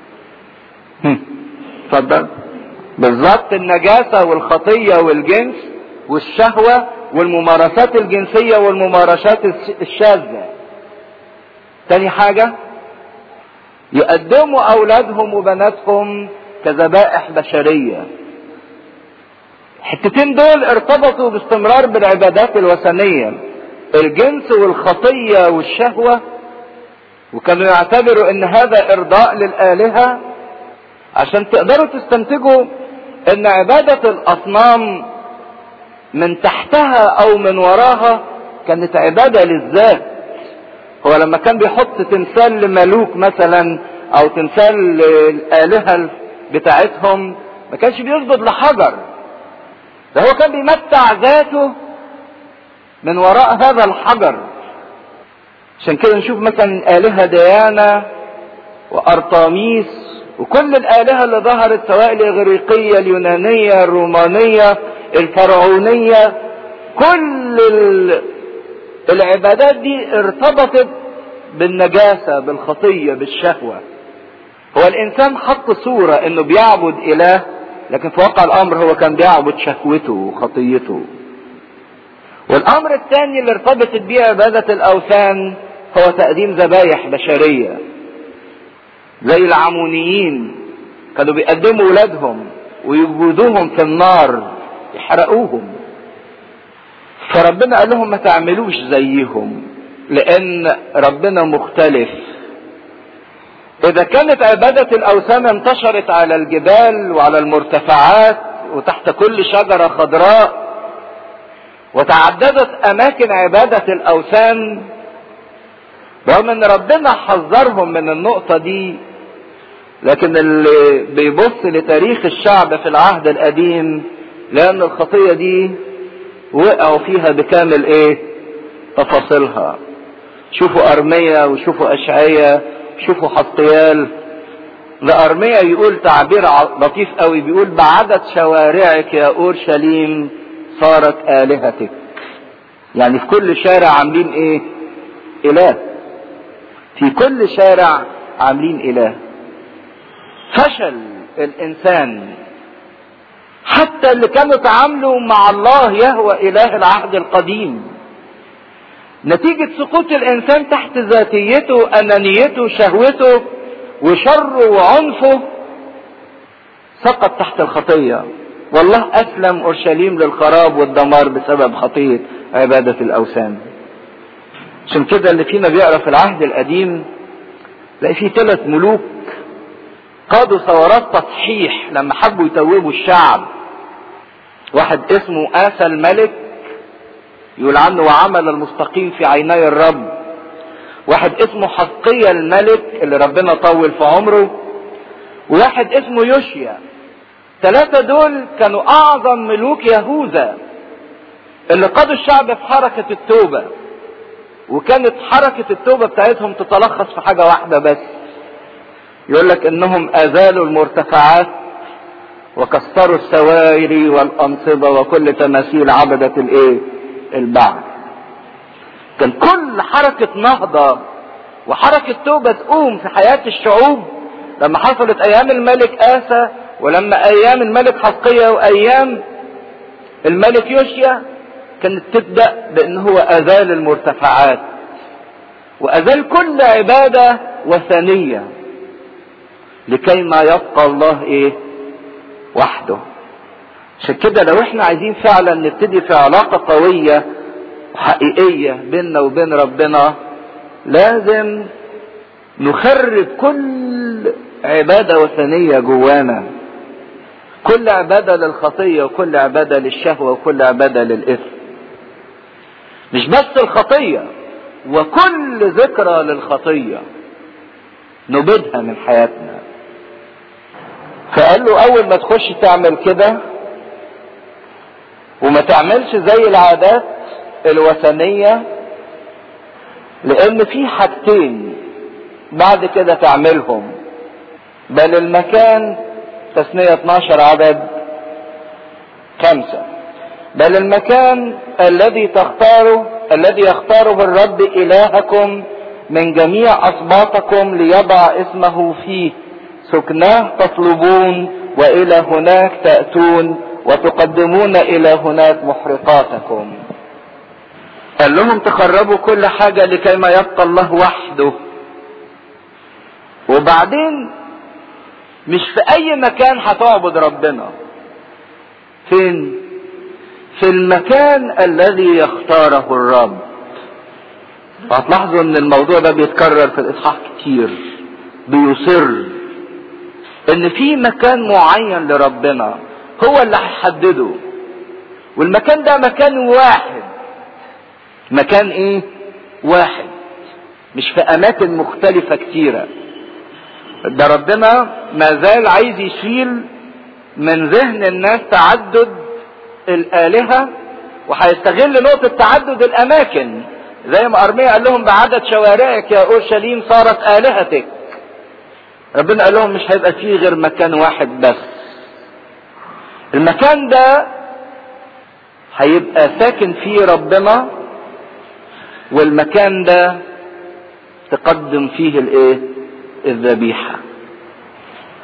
اتفضل بالظبط النجاسة والخطية والجنس والشهوة والممارسات الجنسية والممارسات الشاذة تاني حاجة يقدموا أولادهم وبناتهم كذبائح بشرية الحتتين دول ارتبطوا باستمرار بالعبادات الوثنية الجنس والخطية والشهوة وكانوا يعتبروا ان هذا ارضاء للآلهة عشان تقدروا تستنتجوا ان عبادة الاصنام من تحتها او من وراها كانت عبادة للذات هو لما كان بيحط تمثال لملوك مثلا او تمثال الالهة بتاعتهم ما كانش بيسجد لحجر ده هو كان بيمتع ذاته من وراء هذا الحجر عشان كده نشوف مثلا آلهة ديانا وأرطاميس وكل الآلهة اللي ظهرت سواء الإغريقية اليونانية الرومانية الفرعونية كل العبادات دي ارتبطت بالنجاسة بالخطية بالشهوة هو الانسان حط صورة انه بيعبد اله لكن في واقع الامر هو كان بيعبد شهوته وخطيته والامر الثاني اللي ارتبطت بيه عبادة الاوثان هو تقديم ذبايح بشرية زي العمونيين كانوا بيقدموا ولادهم ويجودوهم في النار يحرقوهم فربنا قال لهم ما تعملوش زيهم لان ربنا مختلف اذا كانت عبادة الاوثان انتشرت على الجبال وعلى المرتفعات وتحت كل شجرة خضراء وتعددت اماكن عبادة الاوثان رغم ان ربنا حذرهم من النقطة دي لكن اللي بيبص لتاريخ الشعب في العهد القديم لان الخطية دي وقعوا فيها بكامل ايه تفاصيلها شوفوا ارمية وشوفوا اشعية شوفوا حطيال ده ارمية يقول تعبير لطيف قوي بيقول بعدد شوارعك يا اورشليم صارت الهتك يعني في كل شارع عاملين ايه اله في كل شارع عاملين اله فشل الانسان حتى اللي كانوا تعاملوا مع الله يهوى اله العهد القديم نتيجة سقوط الانسان تحت ذاتيته انانيته شهوته وشره وعنفه سقط تحت الخطية والله اسلم اورشليم للخراب والدمار بسبب خطية عبادة الاوثان عشان كده اللي فينا بيقرا في العهد القديم تلاقي فيه ثلاث ملوك قادوا ثورات تصحيح لما حبوا يتوبوا الشعب واحد اسمه آسى الملك يقول عنه وعمل المستقيم في عيني الرب واحد اسمه حقية الملك اللي ربنا طول في عمره وواحد اسمه يوشيا ثلاثة دول كانوا أعظم ملوك يهوذا اللي قادوا الشعب في حركة التوبة وكانت حركة التوبة بتاعتهم تتلخص في حاجة واحدة بس يقول لك انهم ازالوا المرتفعات وكسروا السواري والانصبة وكل تماثيل عبدة الايه البعث كان كل حركة نهضة وحركة توبة تقوم في حياة الشعوب لما حصلت ايام الملك آسى ولما ايام الملك حقية وايام الملك يوشيا كانت تبدأ بان هو ازال المرتفعات وازال كل عبادة وثنية لكي ما يبقى الله ايه وحده عشان كده لو احنا عايزين فعلا نبتدي في علاقة قوية وحقيقية بيننا وبين ربنا لازم نخرب كل عبادة وثنية جوانا كل عبادة للخطية وكل عبادة للشهوة وكل عبادة للإثم مش بس الخطية وكل ذكرى للخطية نبيدها من حياتنا فقال له اول ما تخش تعمل كده وما تعملش زي العادات الوثنية لان في حاجتين بعد كده تعملهم بل المكان تثنية 12 عدد خمسة بل المكان الذي تختاره الذي يختاره الرب إلهكم من جميع أسباطكم ليضع اسمه فيه سكناه تطلبون وإلى هناك تأتون وتقدمون إلى هناك محرقاتكم قال لهم تخربوا كل حاجة لكي ما يبقى الله وحده وبعدين مش في أي مكان هتعبد ربنا فين في المكان الذي يختاره الرب هتلاحظوا ان الموضوع ده بيتكرر في الاصحاح كتير بيصر ان في مكان معين لربنا هو اللي هيحدده والمكان ده مكان واحد مكان ايه واحد مش في اماكن مختلفة كتيرة ده ربنا ما زال عايز يشيل من ذهن الناس تعدد الالهة وهيستغل نقطة تعدد الاماكن زي ما ارميا قال لهم بعدد شوارعك يا اورشليم صارت الهتك ربنا قال لهم مش هيبقى فيه غير مكان واحد بس المكان ده هيبقى ساكن فيه ربنا والمكان ده تقدم فيه الايه الذبيحة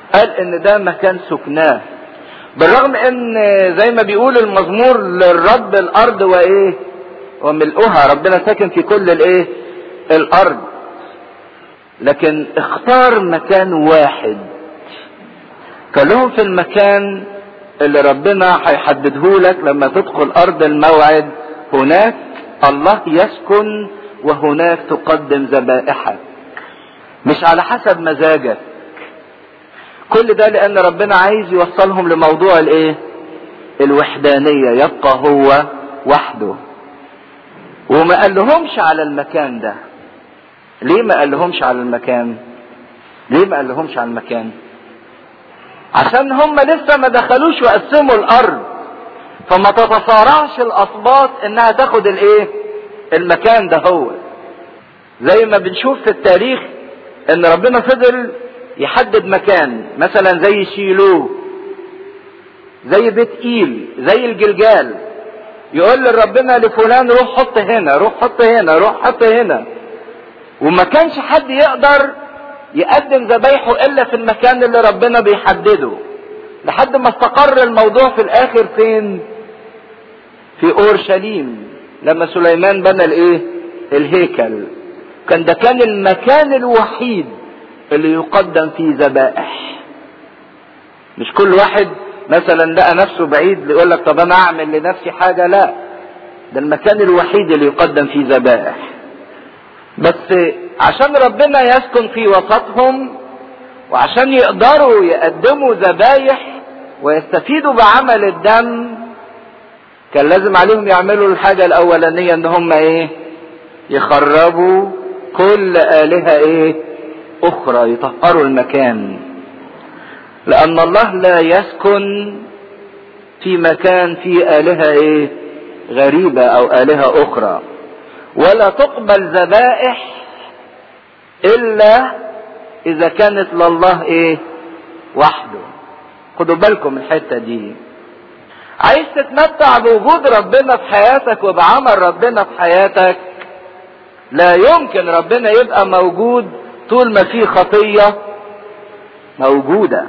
قال ان ده مكان سكناه بالرغم ان زي ما بيقول المزمور للرب الارض وايه وملؤها ربنا ساكن في كل الايه الارض لكن اختار مكان واحد قال لهم في المكان اللي ربنا هيحدده لك لما تدخل ارض الموعد هناك الله يسكن وهناك تقدم ذبائحك مش على حسب مزاجك كل ده لان ربنا عايز يوصلهم لموضوع الايه الوحدانية يبقى هو وحده وما قال لهمش على المكان ده ليه ما قال لهمش على المكان ليه ما قال لهمش على المكان عشان هم لسه ما دخلوش وقسموا الارض فما تتصارعش الاسباط انها تاخد الايه المكان ده هو زي ما بنشوف في التاريخ ان ربنا فضل يحدد مكان مثلا زي شيلو زي بيت ايل زي الجلجال يقول لربنا لفلان روح حط هنا روح حط هنا روح حط هنا وما كانش حد يقدر يقدم ذبايحه الا في المكان اللي ربنا بيحدده لحد ما استقر الموضوع في الاخر فين في اورشليم لما سليمان بنى الايه الهيكل كان ده كان المكان الوحيد اللي يقدم فيه ذبائح مش كل واحد مثلا لقى نفسه بعيد يقول لك طب انا اعمل لنفسي حاجه لا ده المكان الوحيد اللي يقدم فيه ذبائح بس عشان ربنا يسكن في وسطهم وعشان يقدروا يقدموا ذبايح ويستفيدوا بعمل الدم كان لازم عليهم يعملوا الحاجة الأولانية إن هم إيه؟ يخربوا كل آلهة إيه؟ أخرى يطهروا المكان. لأن الله لا يسكن في مكان فيه آلهة إيه؟ غريبة أو آلهة أخرى. ولا تقبل ذبائح إلا إذا كانت لله إيه؟ وحده. خدوا بالكم من الحتة دي. عايز تتمتع بوجود ربنا في حياتك وبعمل ربنا في حياتك لا يمكن ربنا يبقى موجود طول ما في خطية موجودة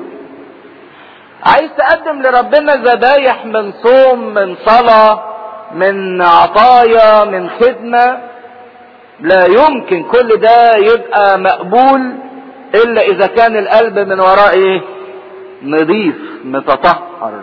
عايز تقدم لربنا ذبايح من صوم من صلاة من عطايا من خدمة لا يمكن كل ده يبقى مقبول الا اذا كان القلب من وراء ايه نظيف متطهر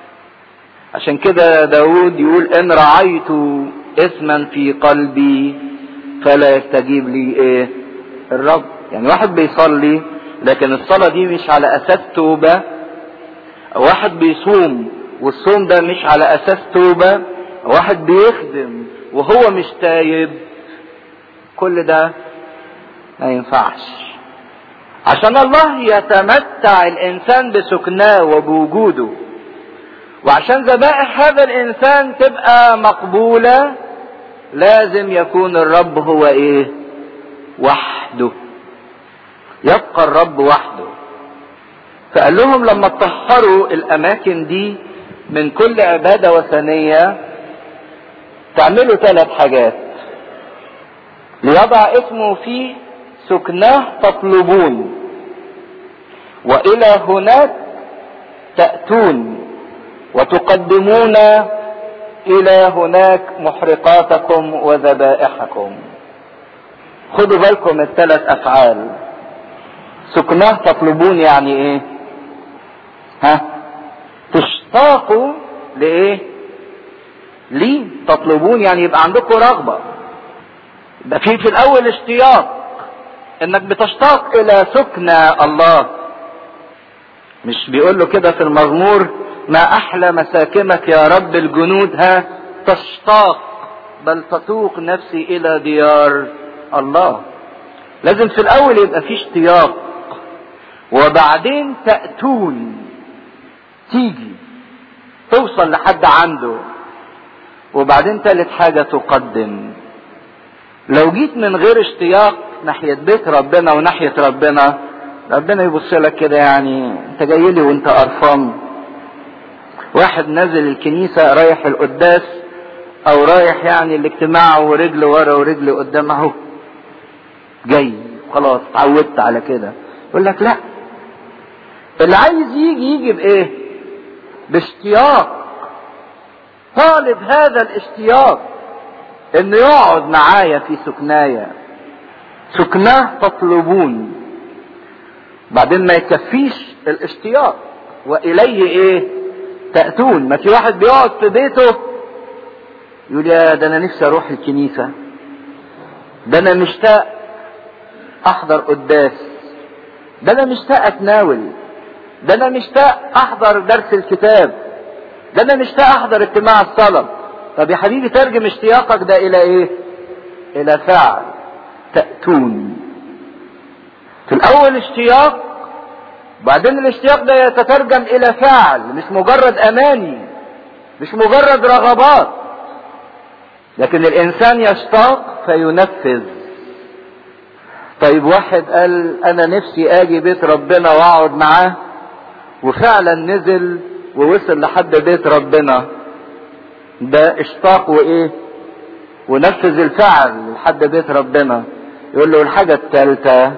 عشان كده داود يقول ان رعيت اسما في قلبي فلا يستجيب لي ايه الرب يعني واحد بيصلي لكن الصلاة دي مش على اساس توبة واحد بيصوم والصوم ده مش على اساس توبة واحد بيخدم وهو مش تايب كل ده ما ينفعش عشان الله يتمتع الانسان بسكناه وبوجوده وعشان ذبائح هذا الانسان تبقى مقبولة لازم يكون الرب هو ايه وحده يبقى الرب وحده فقال لهم لما تطهروا الاماكن دي من كل عبادة وثنية تعملوا ثلاث حاجات ليضع اسمه في سكناه تطلبون والى هناك تأتون وتقدمون الى هناك محرقاتكم وذبائحكم خدوا بالكم الثلاث افعال سكناه تطلبون يعني ايه ها تشتاقوا لايه ليه تطلبون يعني يبقى عندكم رغبه يبقى في في الاول اشتياق انك بتشتاق الى سكنى الله مش بيقول له كده في المزمور ما احلى مساكنك يا رب الجنود ها تشتاق بل تتوق نفسي الى ديار الله لازم في الاول يبقى في اشتياق وبعدين تأتون تيجي توصل لحد عنده وبعدين تالت حاجة تقدم لو جيت من غير اشتياق ناحية بيت ربنا وناحية ربنا ربنا يبص لك كده يعني انت جاي لي وانت قرفان واحد نازل الكنيسة رايح القداس او رايح يعني الاجتماع ورجل ورا ورجل قدام اهو جاي خلاص اتعودت على كده يقول لك لا اللي عايز يجي يجي بايه باشتياق طالب هذا الاشتياق انه يقعد معايا في سكنايا سكناه تطلبون بعدين ما يكفيش الاشتياق واليه ايه تأتون ما في واحد بيقعد في بيته يقول يا ده انا نفسي اروح الكنيسة ده انا مشتاق احضر قداس ده انا مشتاق اتناول ده انا مشتاق احضر درس الكتاب ده انا مشتاق احضر اجتماع الصلاة طب يا حبيبي ترجم اشتياقك ده الى ايه الى فعل تأتون في الاول اشتياق بعدين الاشتياق ده يتترجم الى فعل مش مجرد اماني مش مجرد رغبات لكن الانسان يشتاق فينفذ طيب واحد قال انا نفسي اجي بيت ربنا واقعد معاه وفعلا نزل ووصل لحد بيت ربنا ده اشتاق وايه ونفذ الفعل لحد بيت ربنا يقول له الحاجة الثالثة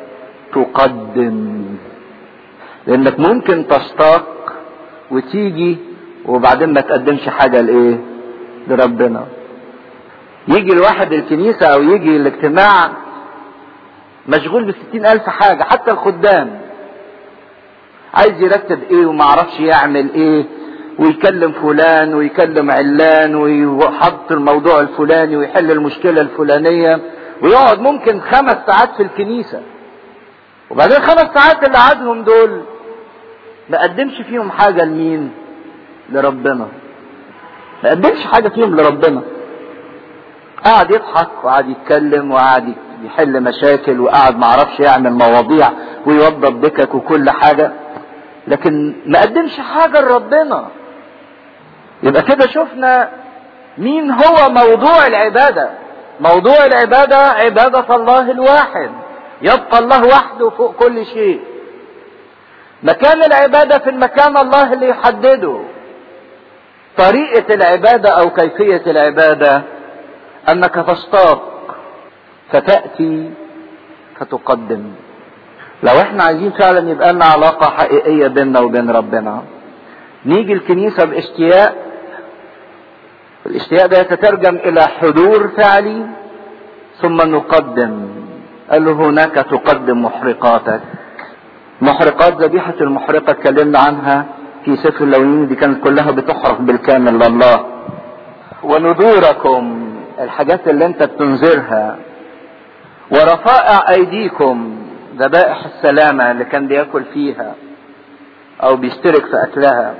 تقدم لانك ممكن تشتاق وتيجي وبعدين ما تقدمش حاجة لايه لربنا يجي الواحد الكنيسة او يجي الاجتماع مشغول بستين الف حاجة حتى الخدام عايز يرتب ايه ومعرفش يعمل ايه ويكلم فلان ويكلم علان ويحط الموضوع الفلاني ويحل المشكلة الفلانية ويقعد ممكن خمس ساعات في الكنيسة وبعدين خمس ساعات اللي قعدهم دول ما قدمش فيهم حاجة لمين لربنا ما قدمش حاجة فيهم لربنا قعد يضحك وقعد يتكلم وقعد يحل مشاكل وقعد معرفش يعمل مواضيع ويوضب دكك وكل حاجة لكن ما قدمش حاجة لربنا يبقى كده شفنا مين هو موضوع العبادة موضوع العبادة عبادة الله الواحد يبقى الله وحده فوق كل شيء مكان العبادة في المكان الله اللي يحدده طريقة العبادة او كيفية العبادة انك تشتاق فتأتي فتقدم لو احنا عايزين فعلا يبقى لنا علاقة حقيقية بيننا وبين ربنا نيجي الكنيسة باشتياق الاشتياق ده يتترجم الى حضور فعلي ثم نقدم قال له هناك تقدم محرقاتك محرقات ذبيحة المحرقة اتكلمنا عنها في سفر اللويين دي كانت كلها بتحرق بالكامل لله ونذوركم الحاجات اللي انت بتنذرها ورفائع ايديكم ذبائح السلامة اللي كان بياكل فيها او بيشترك في اكلها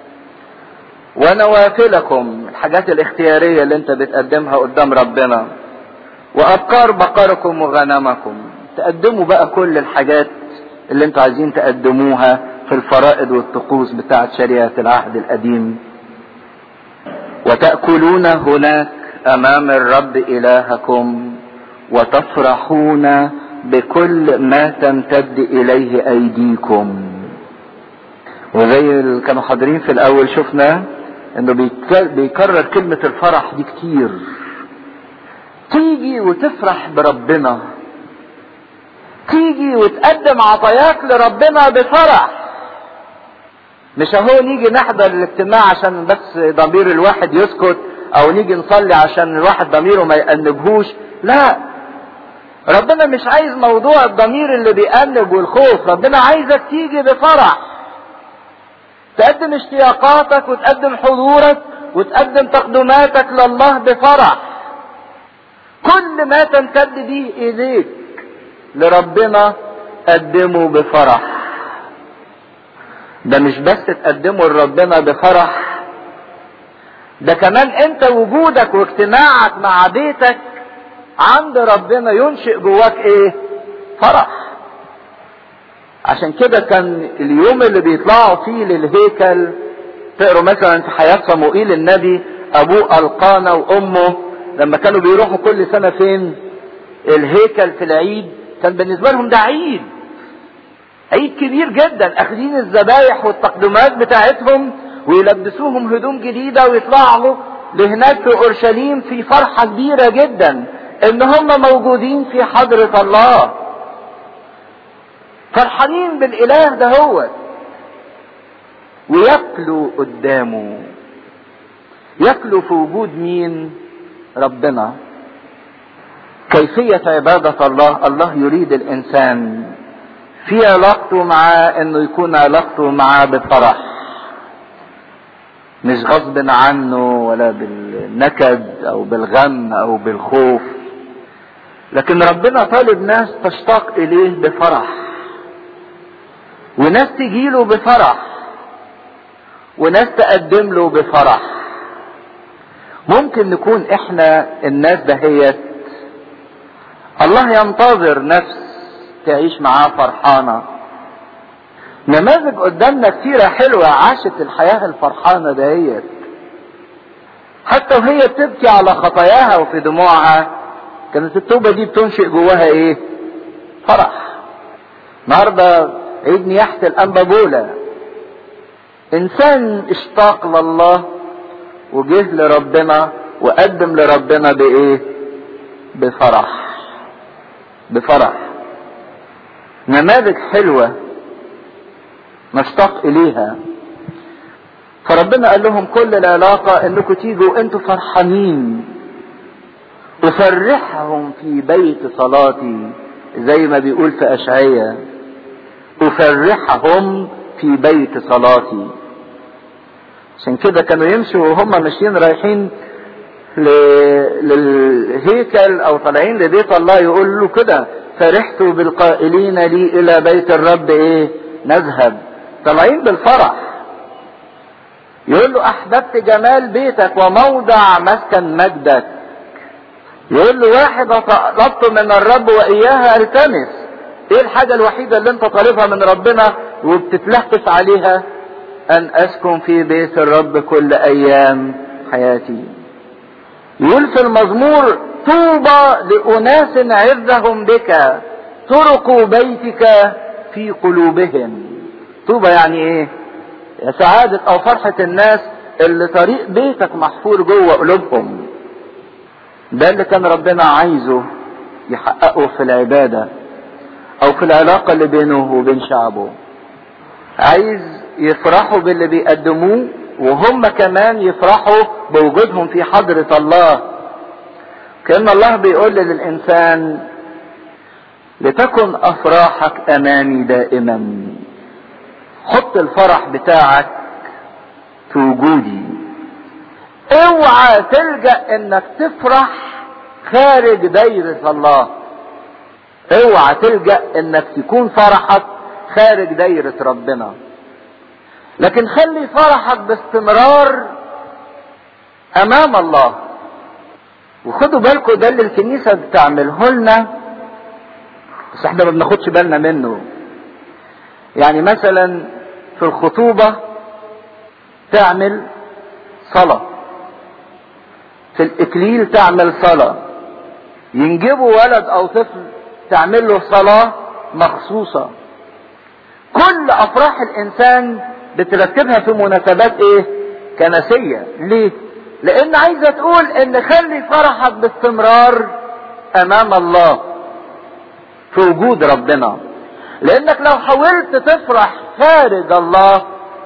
ونوافلكم الحاجات الاختيارية اللي انت بتقدمها قدام ربنا وابكار بقركم وغنمكم تقدموا بقى كل الحاجات اللي انتوا عايزين تقدموها في الفرائض والطقوس بتاعت شريعة العهد القديم وتأكلون هناك امام الرب الهكم وتفرحون بكل ما تمتد اليه ايديكم وزي اللي كانوا حاضرين في الاول شفنا انه بيكرر كلمة الفرح دي كتير تيجي وتفرح بربنا تيجي وتقدم عطاياك لربنا بفرح مش اهو نيجي نحضر الاجتماع عشان بس ضمير الواحد يسكت او نيجي نصلي عشان الواحد ضميره ما يأنبهوش لا ربنا مش عايز موضوع الضمير اللي بيأنب والخوف ربنا عايزك تيجي بفرح تقدم اشتياقاتك وتقدم حضورك وتقدم تقدماتك لله بفرح كل ما تمتد به ايديك لربنا قدمه بفرح ده مش بس تقدمه لربنا بفرح ده كمان انت وجودك واجتماعك مع بيتك عند ربنا ينشئ جواك ايه فرح عشان كده كان اليوم اللي بيطلعوا فيه للهيكل تقروا مثلا في حياة صموئيل النبي ابوه القانا وامه لما كانوا بيروحوا كل سنة فين الهيكل في العيد كان بالنسبة لهم ده عيد عيد كبير جدا اخدين الذبايح والتقدمات بتاعتهم ويلبسوهم هدوم جديدة ويطلعوا لهناك في اورشليم في فرحة كبيرة جدا ان هم موجودين في حضرة الله فرحانين بالاله ده هو وياكلوا قدامه ياكلوا في وجود مين ربنا كيفية عبادة الله الله يريد الإنسان في علاقته معاه انه يكون علاقته معاه بفرح مش غصب عنه ولا بالنكد او بالغم او بالخوف لكن ربنا طالب ناس تشتاق اليه بفرح وناس تجيله بفرح وناس تقدم له بفرح ممكن نكون احنا الناس دهيت الله ينتظر نفس تعيش معاه فرحانة نماذج قدامنا كتيرة حلوة عاشت الحياة الفرحانة دهيت حتى وهي بتبكي على خطاياها وفي دموعها كانت التوبة دي بتنشئ جواها ايه فرح النهاردة عيد نياحة الأنبابولة إنسان اشتاق لله وجه لربنا وقدم لربنا بإيه؟ بفرح بفرح نماذج حلوة نشتاق إليها فربنا قال لهم كل العلاقة انكم تيجوا انتوا فرحانين افرحهم في بيت صلاتي زي ما بيقول في اشعياء افرحهم في بيت صلاتي عشان كده كانوا يمشوا وهم ماشيين رايحين ل... للهيكل او طالعين لبيت الله يقول له كده فرحت بالقائلين لي الى بيت الرب ايه نذهب طالعين بالفرح يقول له احببت جمال بيتك وموضع مسكن مجدك يقول له واحد طلبت من الرب واياها التمس ايه الحاجة الوحيدة اللي انت طالبها من ربنا وبتتلهفف عليها ان اسكن في بيت الرب كل ايام حياتي يقول في المزمور طوبى لاناس عزهم بك طرق بيتك في قلوبهم طوبى يعني ايه يا سعادة او فرحة الناس اللي طريق بيتك محفور جوه قلوبهم ده اللي كان ربنا عايزه يحققه في العبادة او في العلاقة اللي بينه وبين شعبه عايز يفرحوا باللي بيقدموه وهم كمان يفرحوا بوجودهم في حضرة الله كأن الله بيقول للإنسان لتكن أفراحك أمامي دائما حط الفرح بتاعك في وجودي اوعى تلجأ انك تفرح خارج دايرة الله اوعى تلجأ انك تكون فرحك خارج دايرة ربنا لكن خلي فرحك باستمرار امام الله وخدوا بالكم ده اللي الكنيسة بتعمله لنا بس احنا ما بناخدش بالنا منه يعني مثلا في الخطوبة تعمل صلاة في الإكليل تعمل صلاة ينجبوا ولد أو طفل تعمل له صلاة مخصوصة كل أفراح الإنسان بترتبها في مناسبات إيه؟ كنسية ليه؟ لأن عايزة تقول إن خلي فرحك باستمرار أمام الله في وجود ربنا لانك لو حاولت تفرح خارج الله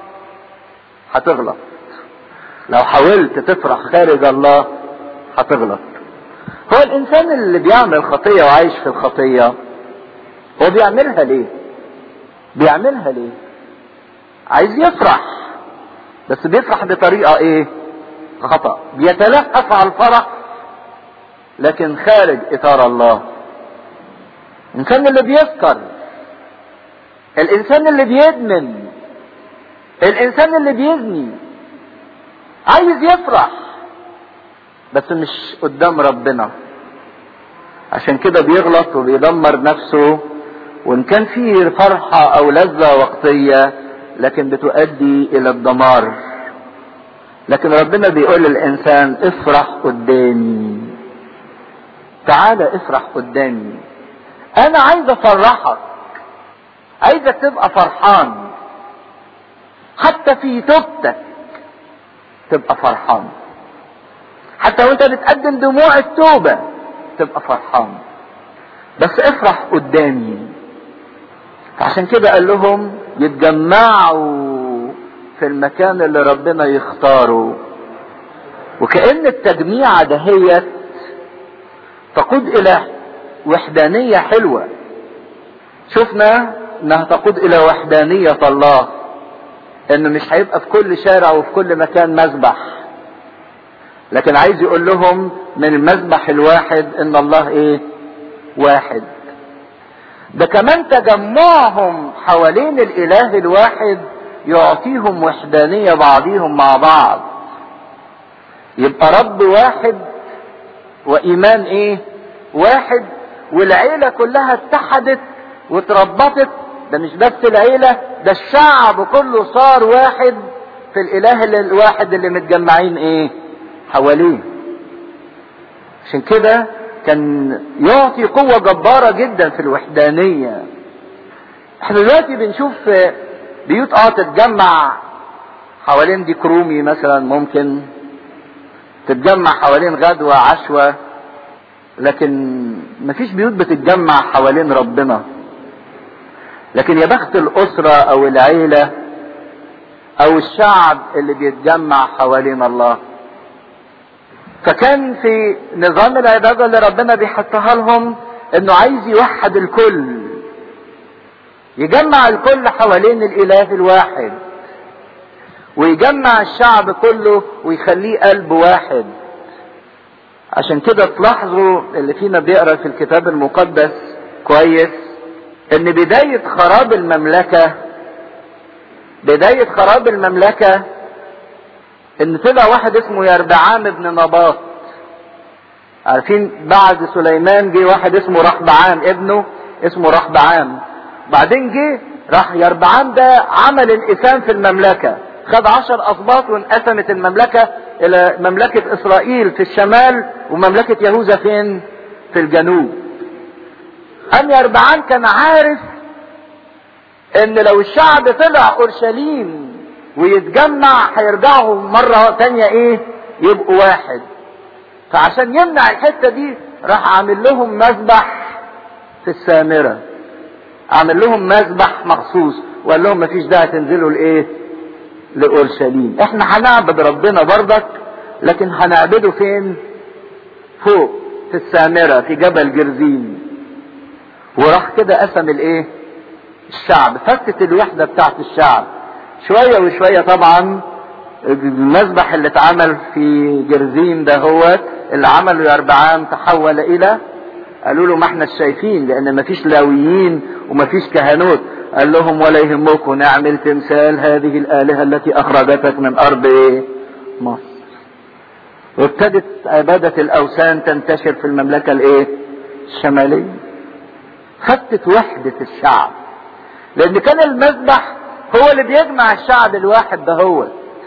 هتغلط لو حاولت تفرح خارج الله هتغلط هو الانسان اللي بيعمل خطية وعايش في الخطية هو بيعملها ليه بيعملها ليه عايز يفرح بس بيفرح بطريقة ايه خطأ بيتلهف على الفرح لكن خارج اطار الله الانسان اللي بيسكر الانسان اللي بيدمن الانسان اللي بيزني عايز يفرح بس مش قدام ربنا عشان كده بيغلط وبيدمر نفسه وان كان فيه فرحة او لذة وقتية لكن بتؤدي الى الدمار لكن ربنا بيقول للانسان افرح قدامي تعال افرح قدامي انا عايز افرحك عايزك تبقى فرحان حتى في توبتك تبقى فرحان حتى وانت بتقدم دموع التوبة تبقى فرحان بس افرح قدامي فعشان كده قال لهم يتجمعوا في المكان اللي ربنا يختاره وكأن التجميعة دهيت تقود إلى وحدانية حلوة شفنا انها تقود الى وحدانية الله انه مش هيبقى في كل شارع وفي كل مكان مذبح لكن عايز يقول لهم من المذبح الواحد ان الله ايه واحد ده كمان تجمعهم حوالين الاله الواحد يعطيهم وحدانية بعضيهم مع بعض يبقى رب واحد وايمان ايه واحد والعيلة كلها اتحدت واتربطت ده مش بس العيلة ده الشعب كله صار واحد في الاله اللي الواحد اللي متجمعين ايه حواليه عشان كده كان يعطي قوة جبارة جدا في الوحدانية احنا دلوقتي بنشوف بيوت اه تتجمع حوالين ديك رومي مثلا ممكن تتجمع حوالين غدوة عشوة لكن مفيش بيوت بتتجمع حوالين ربنا لكن يا بخت الأسرة أو العيلة أو الشعب اللي بيتجمع حوالين الله فكان في نظام العبادة اللي ربنا بيحطها لهم انه عايز يوحد الكل يجمع الكل حوالين الاله الواحد ويجمع الشعب كله ويخليه قلب واحد عشان كده تلاحظوا اللي فينا بيقرا في الكتاب المقدس كويس ان بداية خراب المملكة بداية خراب المملكة ان طلع واحد اسمه يربعام ابن نباط عارفين بعد سليمان جه واحد اسمه رحبعام ابنه اسمه رحبعام بعدين جه راح يربعام ده عمل انقسام في المملكة خد عشر اسباط وانقسمت المملكة الى مملكة اسرائيل في الشمال ومملكة يهوذا فين في الجنوب ام يربعام كان عارف ان لو الشعب طلع اورشليم ويتجمع هيرجعوا مرة تانية ايه يبقوا واحد فعشان يمنع الحتة دي راح عامل لهم مذبح في السامرة عامل لهم مذبح مخصوص وقال لهم مفيش داعي تنزلوا لايه لاورشليم احنا هنعبد ربنا برضك لكن هنعبده فين فوق في السامرة في جبل جرزين وراح كده قسم الايه الشعب فتت الوحدة بتاعت الشعب شوية وشوية طبعا المذبح اللي اتعمل في جرزين ده هو اللي عمله يربعام تحول الى قالوا له ما احنا شايفين لان ما فيش لاويين وما فيش كهنوت قال لهم ولا يهمكم نعمل تمثال هذه الالهه التي اخرجتك من ارض ايه مصر وابتدت عباده الاوثان تنتشر في المملكه الايه الشماليه فتت وحده الشعب لان كان المذبح هو اللي بيجمع الشعب الواحد ده هو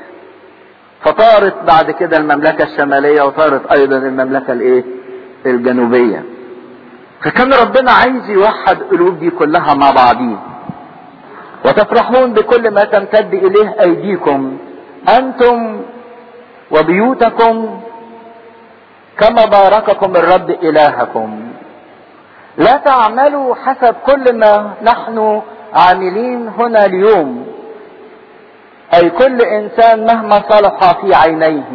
فطارت بعد كده المملكة الشمالية وطارت ايضا المملكة الايه الجنوبية فكان ربنا عايز يوحد قلوب دي كلها مع بعضين وتفرحون بكل ما تمتد اليه ايديكم انتم وبيوتكم كما بارككم الرب الهكم لا تعملوا حسب كل ما نحن عاملين هنا اليوم اي كل انسان مهما صلح في عينيه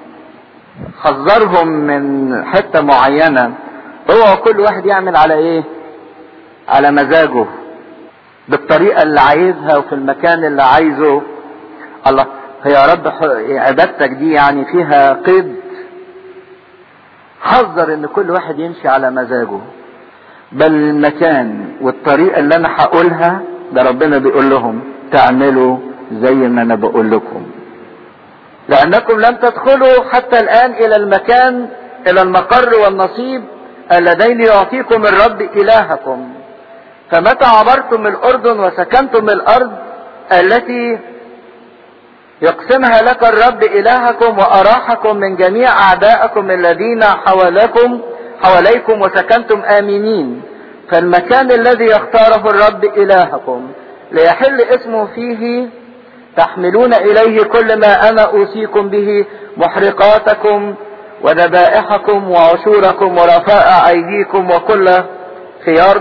حذرهم من حتة معينة هو كل واحد يعمل على ايه على مزاجه بالطريقة اللي عايزها وفي المكان اللي عايزه الله يا رب عبادتك دي يعني فيها قيد حذر ان كل واحد يمشي على مزاجه بل المكان والطريقة اللي انا هقولها ده ربنا بيقول لهم تعملوا زي ما انا بقول لكم لانكم لم تدخلوا حتى الان الى المكان الى المقر والنصيب اللذين يعطيكم الرب الهكم فمتى عبرتم الاردن وسكنتم الارض التي يقسمها لك الرب الهكم واراحكم من جميع اعدائكم الذين حولكم حواليكم وسكنتم امنين فالمكان الذي يختاره الرب الهكم ليحل اسمه فيه تحملون اليه كل ما انا اوصيكم به محرقاتكم وذبائحكم وعشوركم ورفاء ايديكم وكل خيار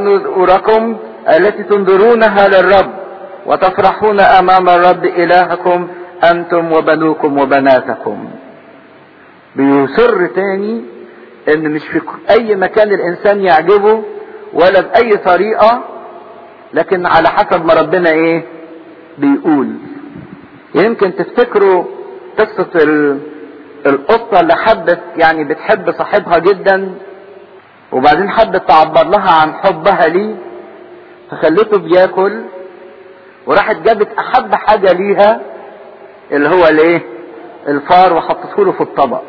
نذوركم التي تنظرونها للرب وتفرحون امام الرب الهكم انتم وبنوكم وبناتكم بيصر تاني ان مش في اي مكان الانسان يعجبه ولا باي طريقة لكن على حسب ما ربنا ايه بيقول يمكن تفتكروا قصة القطة اللي حبت يعني بتحب صاحبها جدا وبعدين حبت تعبر لها عن حبها ليه فخلته بياكل وراحت جابت احب حاجة ليها اللي هو الايه الفار وحطته له في الطبق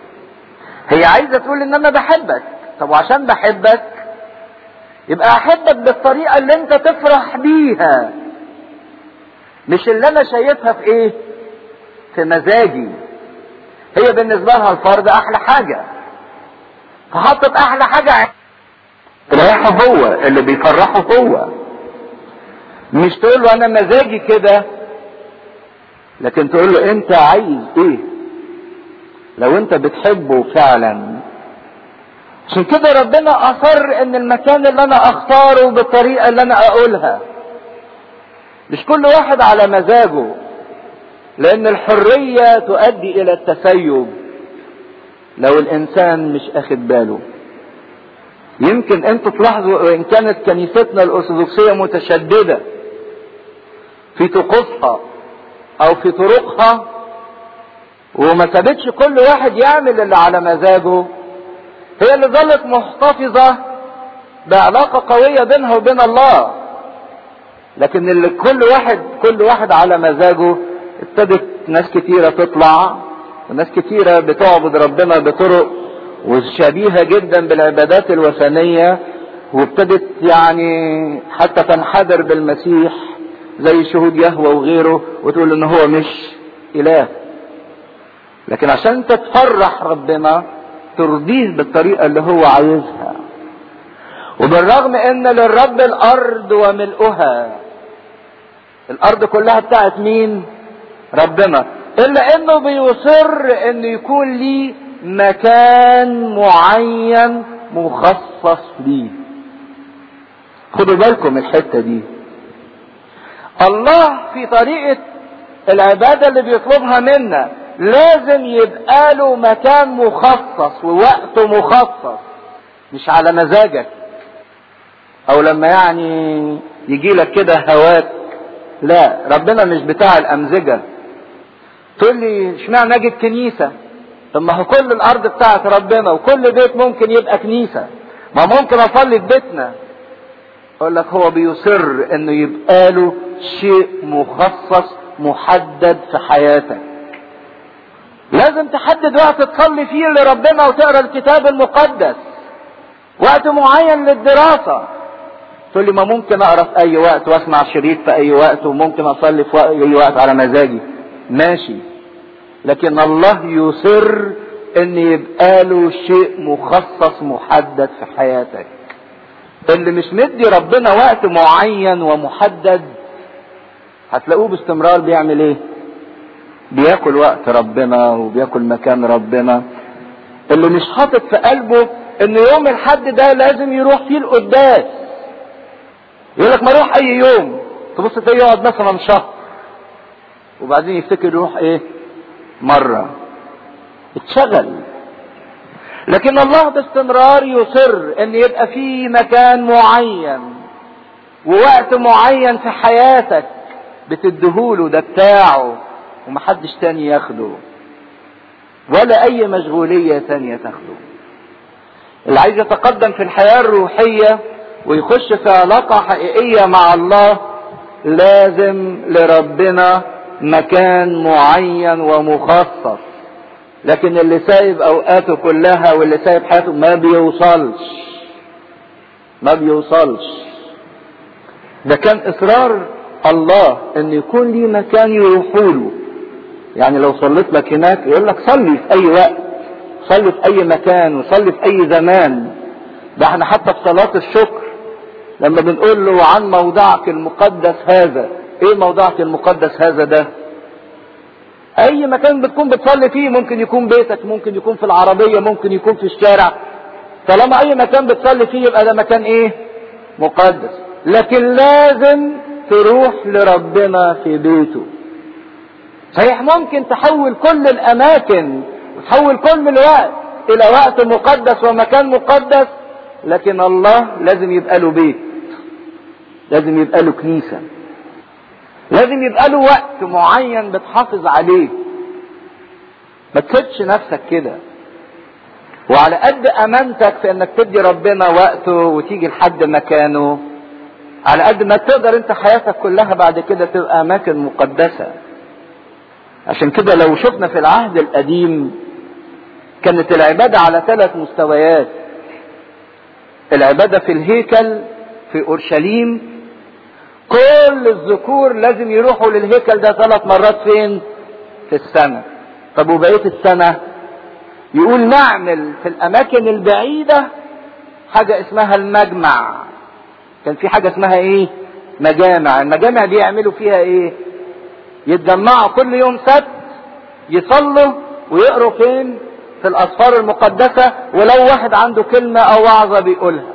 هي عايزة تقول ان انا بحبك طب وعشان بحبك يبقى احبك بالطريقة اللي انت تفرح بيها مش اللي انا شايفها في ايه في مزاجي هي بالنسبة لها الفار ده احلى حاجة فحطت احلى حاجة رايحه هو اللي بيفرحه هو مش تقول له انا مزاجي كده لكن تقول له انت عايز ايه لو انت بتحبه فعلا عشان كده ربنا اصر ان المكان اللي انا اختاره بالطريقه اللي انا اقولها مش كل واحد على مزاجه لان الحريه تؤدي الى التسيب لو الانسان مش اخد باله يمكن انتوا تلاحظوا ان كانت كنيستنا الارثوذكسيه متشدده في طقوسها او في طرقها وما سابتش كل واحد يعمل اللي على مزاجه هي اللي ظلت محتفظة بعلاقة قوية بينها وبين الله لكن اللي كل واحد كل واحد على مزاجه ابتدت ناس كتيرة تطلع وناس كتيرة بتعبد ربنا بطرق وشبيهة جدا بالعبادات الوثنية وابتدت يعني حتى تنحدر بالمسيح زي شهود يهوى وغيره وتقول ان هو مش اله لكن عشان تتفرح ربنا ترضيه بالطريقة اللي هو عايزها وبالرغم ان للرب الارض وملؤها الارض كلها بتاعت مين ربنا الا انه بيصر انه يكون ليه مكان معين مخصص ليه خدوا بالكم الحتة دي الله في طريقة العبادة اللي بيطلبها منا لازم يبقى له مكان مخصص ووقت مخصص مش على مزاجك او لما يعني يجي لك كده هواك لا ربنا مش بتاع الامزجة تقول لي اشمعنى اجي الكنيسة طب ما هو كل الارض بتاعت ربنا وكل بيت ممكن يبقى كنيسة ما ممكن اصلي في بيتنا اقول لك هو بيصر انه يبقى له شيء مخصص محدد في حياتك لازم تحدد وقت تصلي فيه لربنا وتقرا الكتاب المقدس وقت معين للدراسة تقول لي ما ممكن اقرا في اي وقت واسمع شريط في اي وقت وممكن اصلي في اي وقت على مزاجي ماشي لكن الله يصر ان يبقى له شيء مخصص محدد في حياتك اللي مش مدي ربنا وقت معين ومحدد هتلاقوه باستمرار بيعمل ايه بياكل وقت ربنا وبياكل مكان ربنا اللي مش حاطط في قلبه ان يوم الحد ده لازم يروح فيه القداس يقول لك ما اروح اي يوم تبص تلاقيه يقعد مثلا شهر وبعدين يفتكر يروح ايه مره اتشغل لكن الله باستمرار يصر ان يبقى في مكان معين ووقت معين في حياتك بتديهوله ده بتاعه ومحدش تاني ياخده ولا اي مشغولية تانية تاخده اللي عايز يتقدم في الحياة الروحية ويخش في علاقة حقيقية مع الله لازم لربنا مكان معين ومخصص لكن اللي سايب اوقاته كلها واللي سايب حياته ما بيوصلش ما بيوصلش ده كان اصرار الله ان يكون لي مكان يروحوا يعني لو صليت لك هناك يقول لك صلي في اي وقت صلي في اي مكان وصلي في اي زمان ده احنا حتى في صلاة الشكر لما بنقول له عن موضعك المقدس هذا ايه موضعك المقدس هذا ده اي مكان بتكون بتصلي فيه ممكن يكون بيتك ممكن يكون في العربية ممكن يكون في الشارع طالما اي مكان بتصلي فيه يبقى ده مكان ايه مقدس لكن لازم تروح لربنا في بيته صحيح ممكن تحول كل الاماكن وتحول كل الوقت الى وقت مقدس ومكان مقدس لكن الله لازم يبقى له بيت لازم يبقى له كنيسة لازم يبقى له وقت معين بتحافظ عليه ما تسيبش نفسك كده وعلى قد امانتك في انك تدي ربنا وقته وتيجي لحد مكانه على قد ما تقدر انت حياتك كلها بعد كده تبقى اماكن مقدسة عشان كده لو شفنا في العهد القديم كانت العبادة على ثلاث مستويات العبادة في الهيكل في اورشليم كل الذكور لازم يروحوا للهيكل ده ثلاث مرات فين في السنة طب وبقية السنة يقول نعمل في الاماكن البعيدة حاجة اسمها المجمع كان في حاجة اسمها ايه مجامع المجامع دي يعملوا فيها ايه يتجمعوا كل يوم سبت يصلوا ويقروا فين في الاسفار المقدسة ولو واحد عنده كلمة او وعظة بيقولها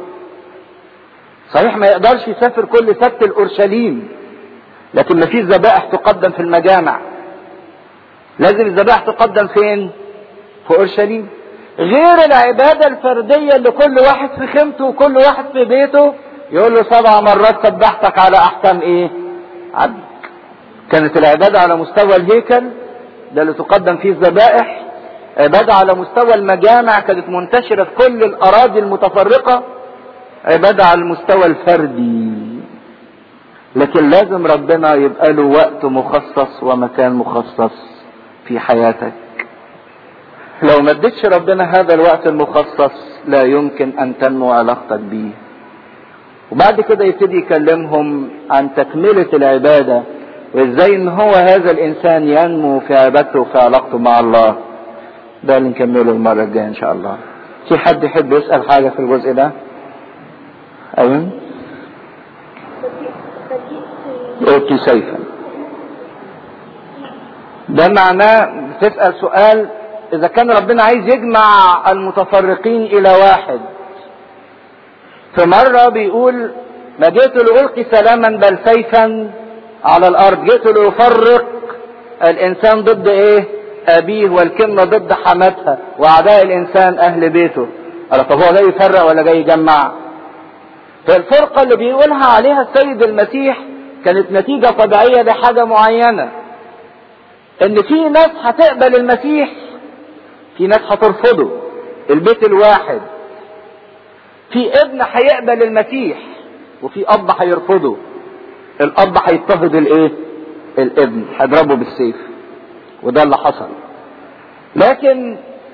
صحيح ما يقدرش يسافر كل سبت الاورشليم لكن ما فيش ذبائح تقدم في المجامع لازم الذبائح تقدم فين في اورشليم غير العبادة الفردية اللي كل واحد في خيمته وكل واحد في بيته يقول له سبع مرات سبحتك على احكام ايه عبدك كانت العبادة على مستوى الهيكل ده اللي تقدم فيه الذبائح عبادة على مستوى المجامع كانت منتشرة في كل الأراضي المتفرقة عبادة على المستوى الفردي لكن لازم ربنا يبقى له وقت مخصص ومكان مخصص في حياتك لو ما اديتش ربنا هذا الوقت المخصص لا يمكن ان تنمو علاقتك بيه وبعد كده يبتدي يكلمهم عن تكملة العبادة وازاي ان هو هذا الانسان ينمو في عبادته وفي علاقته مع الله ده اللي نكمله المرة الجاية ان شاء الله في حد يحب يسأل حاجة في الجزء ده ايوه اوتي سيفا ده معناه بتسأل سؤال اذا كان ربنا عايز يجمع المتفرقين الى واحد في مرة بيقول ما جئت لألقي سلاما بل سيفا على الأرض جئت لأفرق الإنسان ضد إيه؟ أبيه والكلمة ضد حماتها وأعداء الإنسان أهل بيته قال طب هو جاي يفرق ولا جاي يجمع؟ فالفرقة اللي بيقولها عليها السيد المسيح كانت نتيجة طبيعية لحاجة معينة إن في ناس هتقبل المسيح في ناس هترفضه البيت الواحد في ابن هيقبل المسيح وفي اب هيرفضه الاب هيضطهد الايه الابن هيضربه بالسيف وده اللي حصل لكن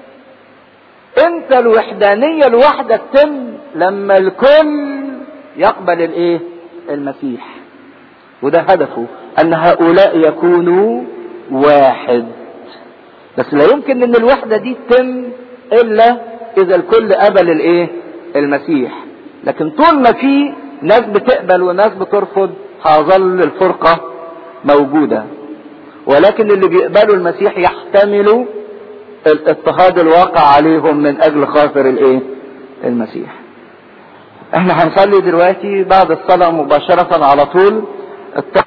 انت الوحدانية الواحدة تتم لما الكل يقبل الايه المسيح وده هدفه ان هؤلاء يكونوا واحد بس لا يمكن ان الوحدة دي تتم الا اذا الكل قبل الايه المسيح لكن طول ما في ناس بتقبل وناس بترفض هظل الفرقة موجودة ولكن اللي بيقبلوا المسيح يحتملوا الاضطهاد الواقع عليهم من اجل خاطر الايه المسيح احنا هنصلي دلوقتي بعد الصلاة مباشرة على طول الت...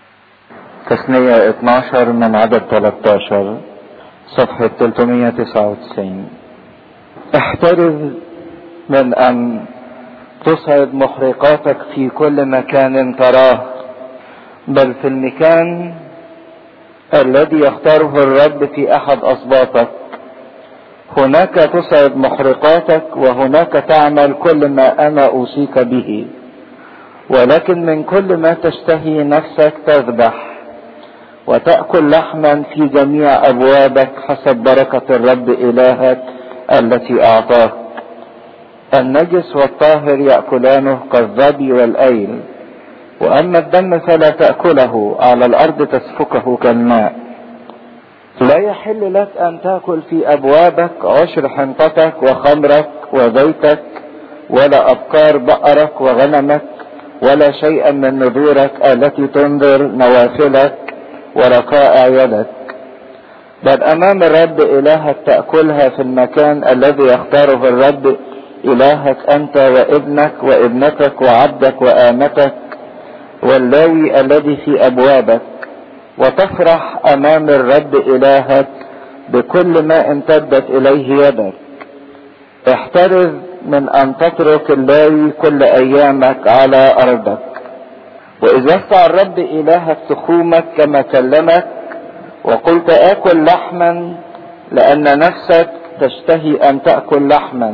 تثنية 12 من عدد 13 صفحة 399 احترز من ان تصعد محرقاتك في كل مكان تراه بل في المكان الذي يختاره الرب في احد اسباطك هناك تصعد محرقاتك وهناك تعمل كل ما انا اوصيك به ولكن من كل ما تشتهي نفسك تذبح وتأكل لحما في جميع أبوابك حسب بركة الرب إلهك التي أعطاك النجس والطاهر يأكلانه كالظبي والأيل وأما الدم فلا تأكله على الأرض تسفكه كالماء لا يحل لك أن تأكل في أبوابك عشر حنطتك وخمرك وزيتك ولا أبكار بقرك وغنمك ولا شيئا من نذورك التي تنذر نوافلك ورقاء يدك بل أمام الرب إلهك تأكلها في المكان الذي يختاره الرب إلهك أنت وابنك وابنتك وعبدك وآمتك واللاوي الذي في أبوابك وتفرح امام الرب الهك بكل ما امتدت اليه يدك احترز من ان تترك اللاوي كل ايامك على ارضك واذا استع الرب الهك تخومك كما كلمك وقلت اكل لحما لان نفسك تشتهي ان تاكل لحما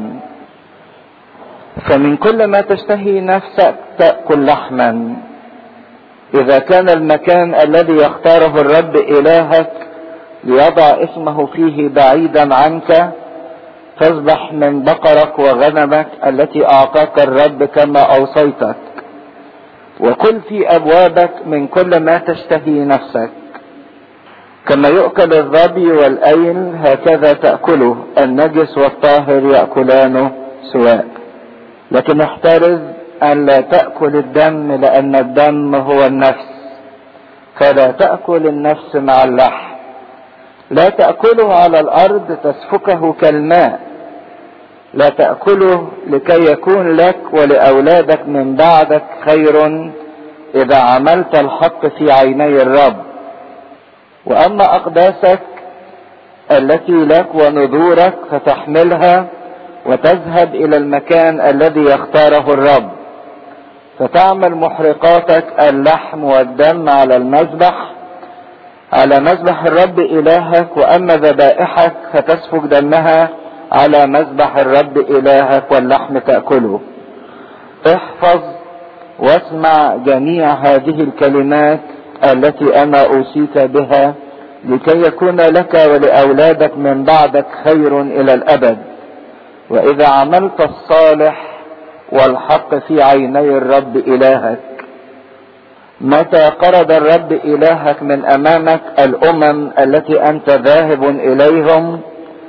فمن كل ما تشتهي نفسك تاكل لحما اذا كان المكان الذي يختاره الرب الهك ليضع اسمه فيه بعيدا عنك فاذبح من بقرك وغنمك التي اعطاك الرب كما اوصيتك وكل في ابوابك من كل ما تشتهي نفسك كما يؤكل الظبي والايل هكذا تاكله النجس والطاهر ياكلانه سواء لكن احترز ان لا تاكل الدم لان الدم هو النفس فلا تاكل النفس مع اللحم لا تاكله على الارض تسفكه كالماء لا تاكله لكي يكون لك ولاولادك من بعدك خير اذا عملت الحق في عيني الرب واما اقداسك التي لك ونذورك فتحملها وتذهب الى المكان الذي يختاره الرب فتعمل محرقاتك اللحم والدم على المذبح على مذبح الرب الهك واما ذبائحك فتسفك دمها على مذبح الرب الهك واللحم تاكله احفظ واسمع جميع هذه الكلمات التي انا اوصيك بها لكي يكون لك ولاولادك من بعدك خير الى الابد واذا عملت الصالح والحق في عيني الرب الهك متى قرض الرب الهك من امامك الامم التي انت ذاهب اليهم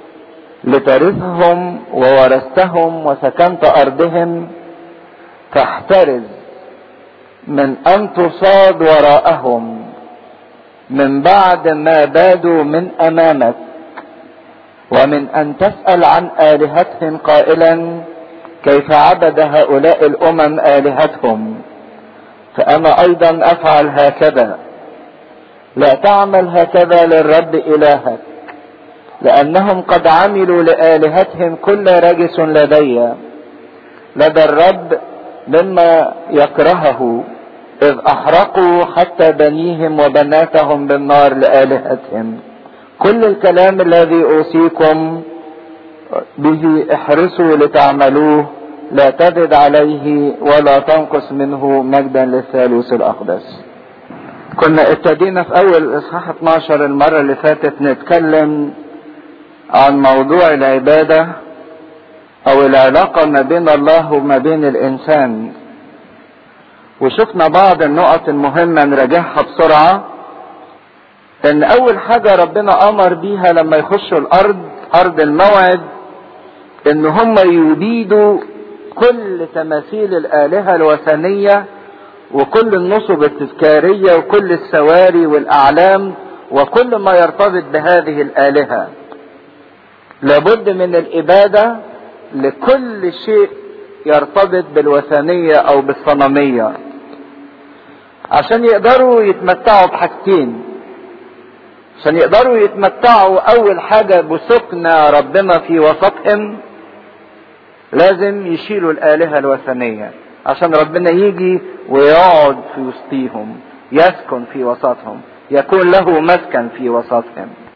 لترثهم وورثتهم وسكنت ارضهم فاحترز من ان تصاد وراءهم من بعد ما بادوا من امامك ومن ان تسال عن الهتهم قائلا كيف عبد هؤلاء الامم الهتهم فانا ايضا افعل هكذا لا تعمل هكذا للرب الهك لانهم قد عملوا لالهتهم كل رجس لدي لدى الرب مما يكرهه اذ احرقوا حتى بنيهم وبناتهم بالنار لالهتهم كل الكلام الذي اوصيكم به احرصوا لتعملوه لا تزد عليه ولا تنقص منه مجدا للثالوث الاقدس كنا ابتدينا في اول اصحاح 12 المرة اللي فاتت نتكلم عن موضوع العبادة او العلاقة ما بين الله وما بين الانسان وشفنا بعض النقط المهمة نراجعها بسرعة ان اول حاجة ربنا امر بيها لما يخشوا الارض ارض الموعد ان هم يبيدوا كل تماثيل الالهة الوثنية وكل النصب التذكارية وكل السواري والاعلام وكل ما يرتبط بهذه الالهة لابد من الابادة لكل شيء يرتبط بالوثنية او بالصنمية عشان يقدروا يتمتعوا بحاجتين عشان يقدروا يتمتعوا اول حاجة بسكن ربنا في وسطهم لازم يشيلوا الالهة الوثنية عشان ربنا يجي ويقعد في وسطيهم يسكن في وسطهم يكون له مسكن في وسطهم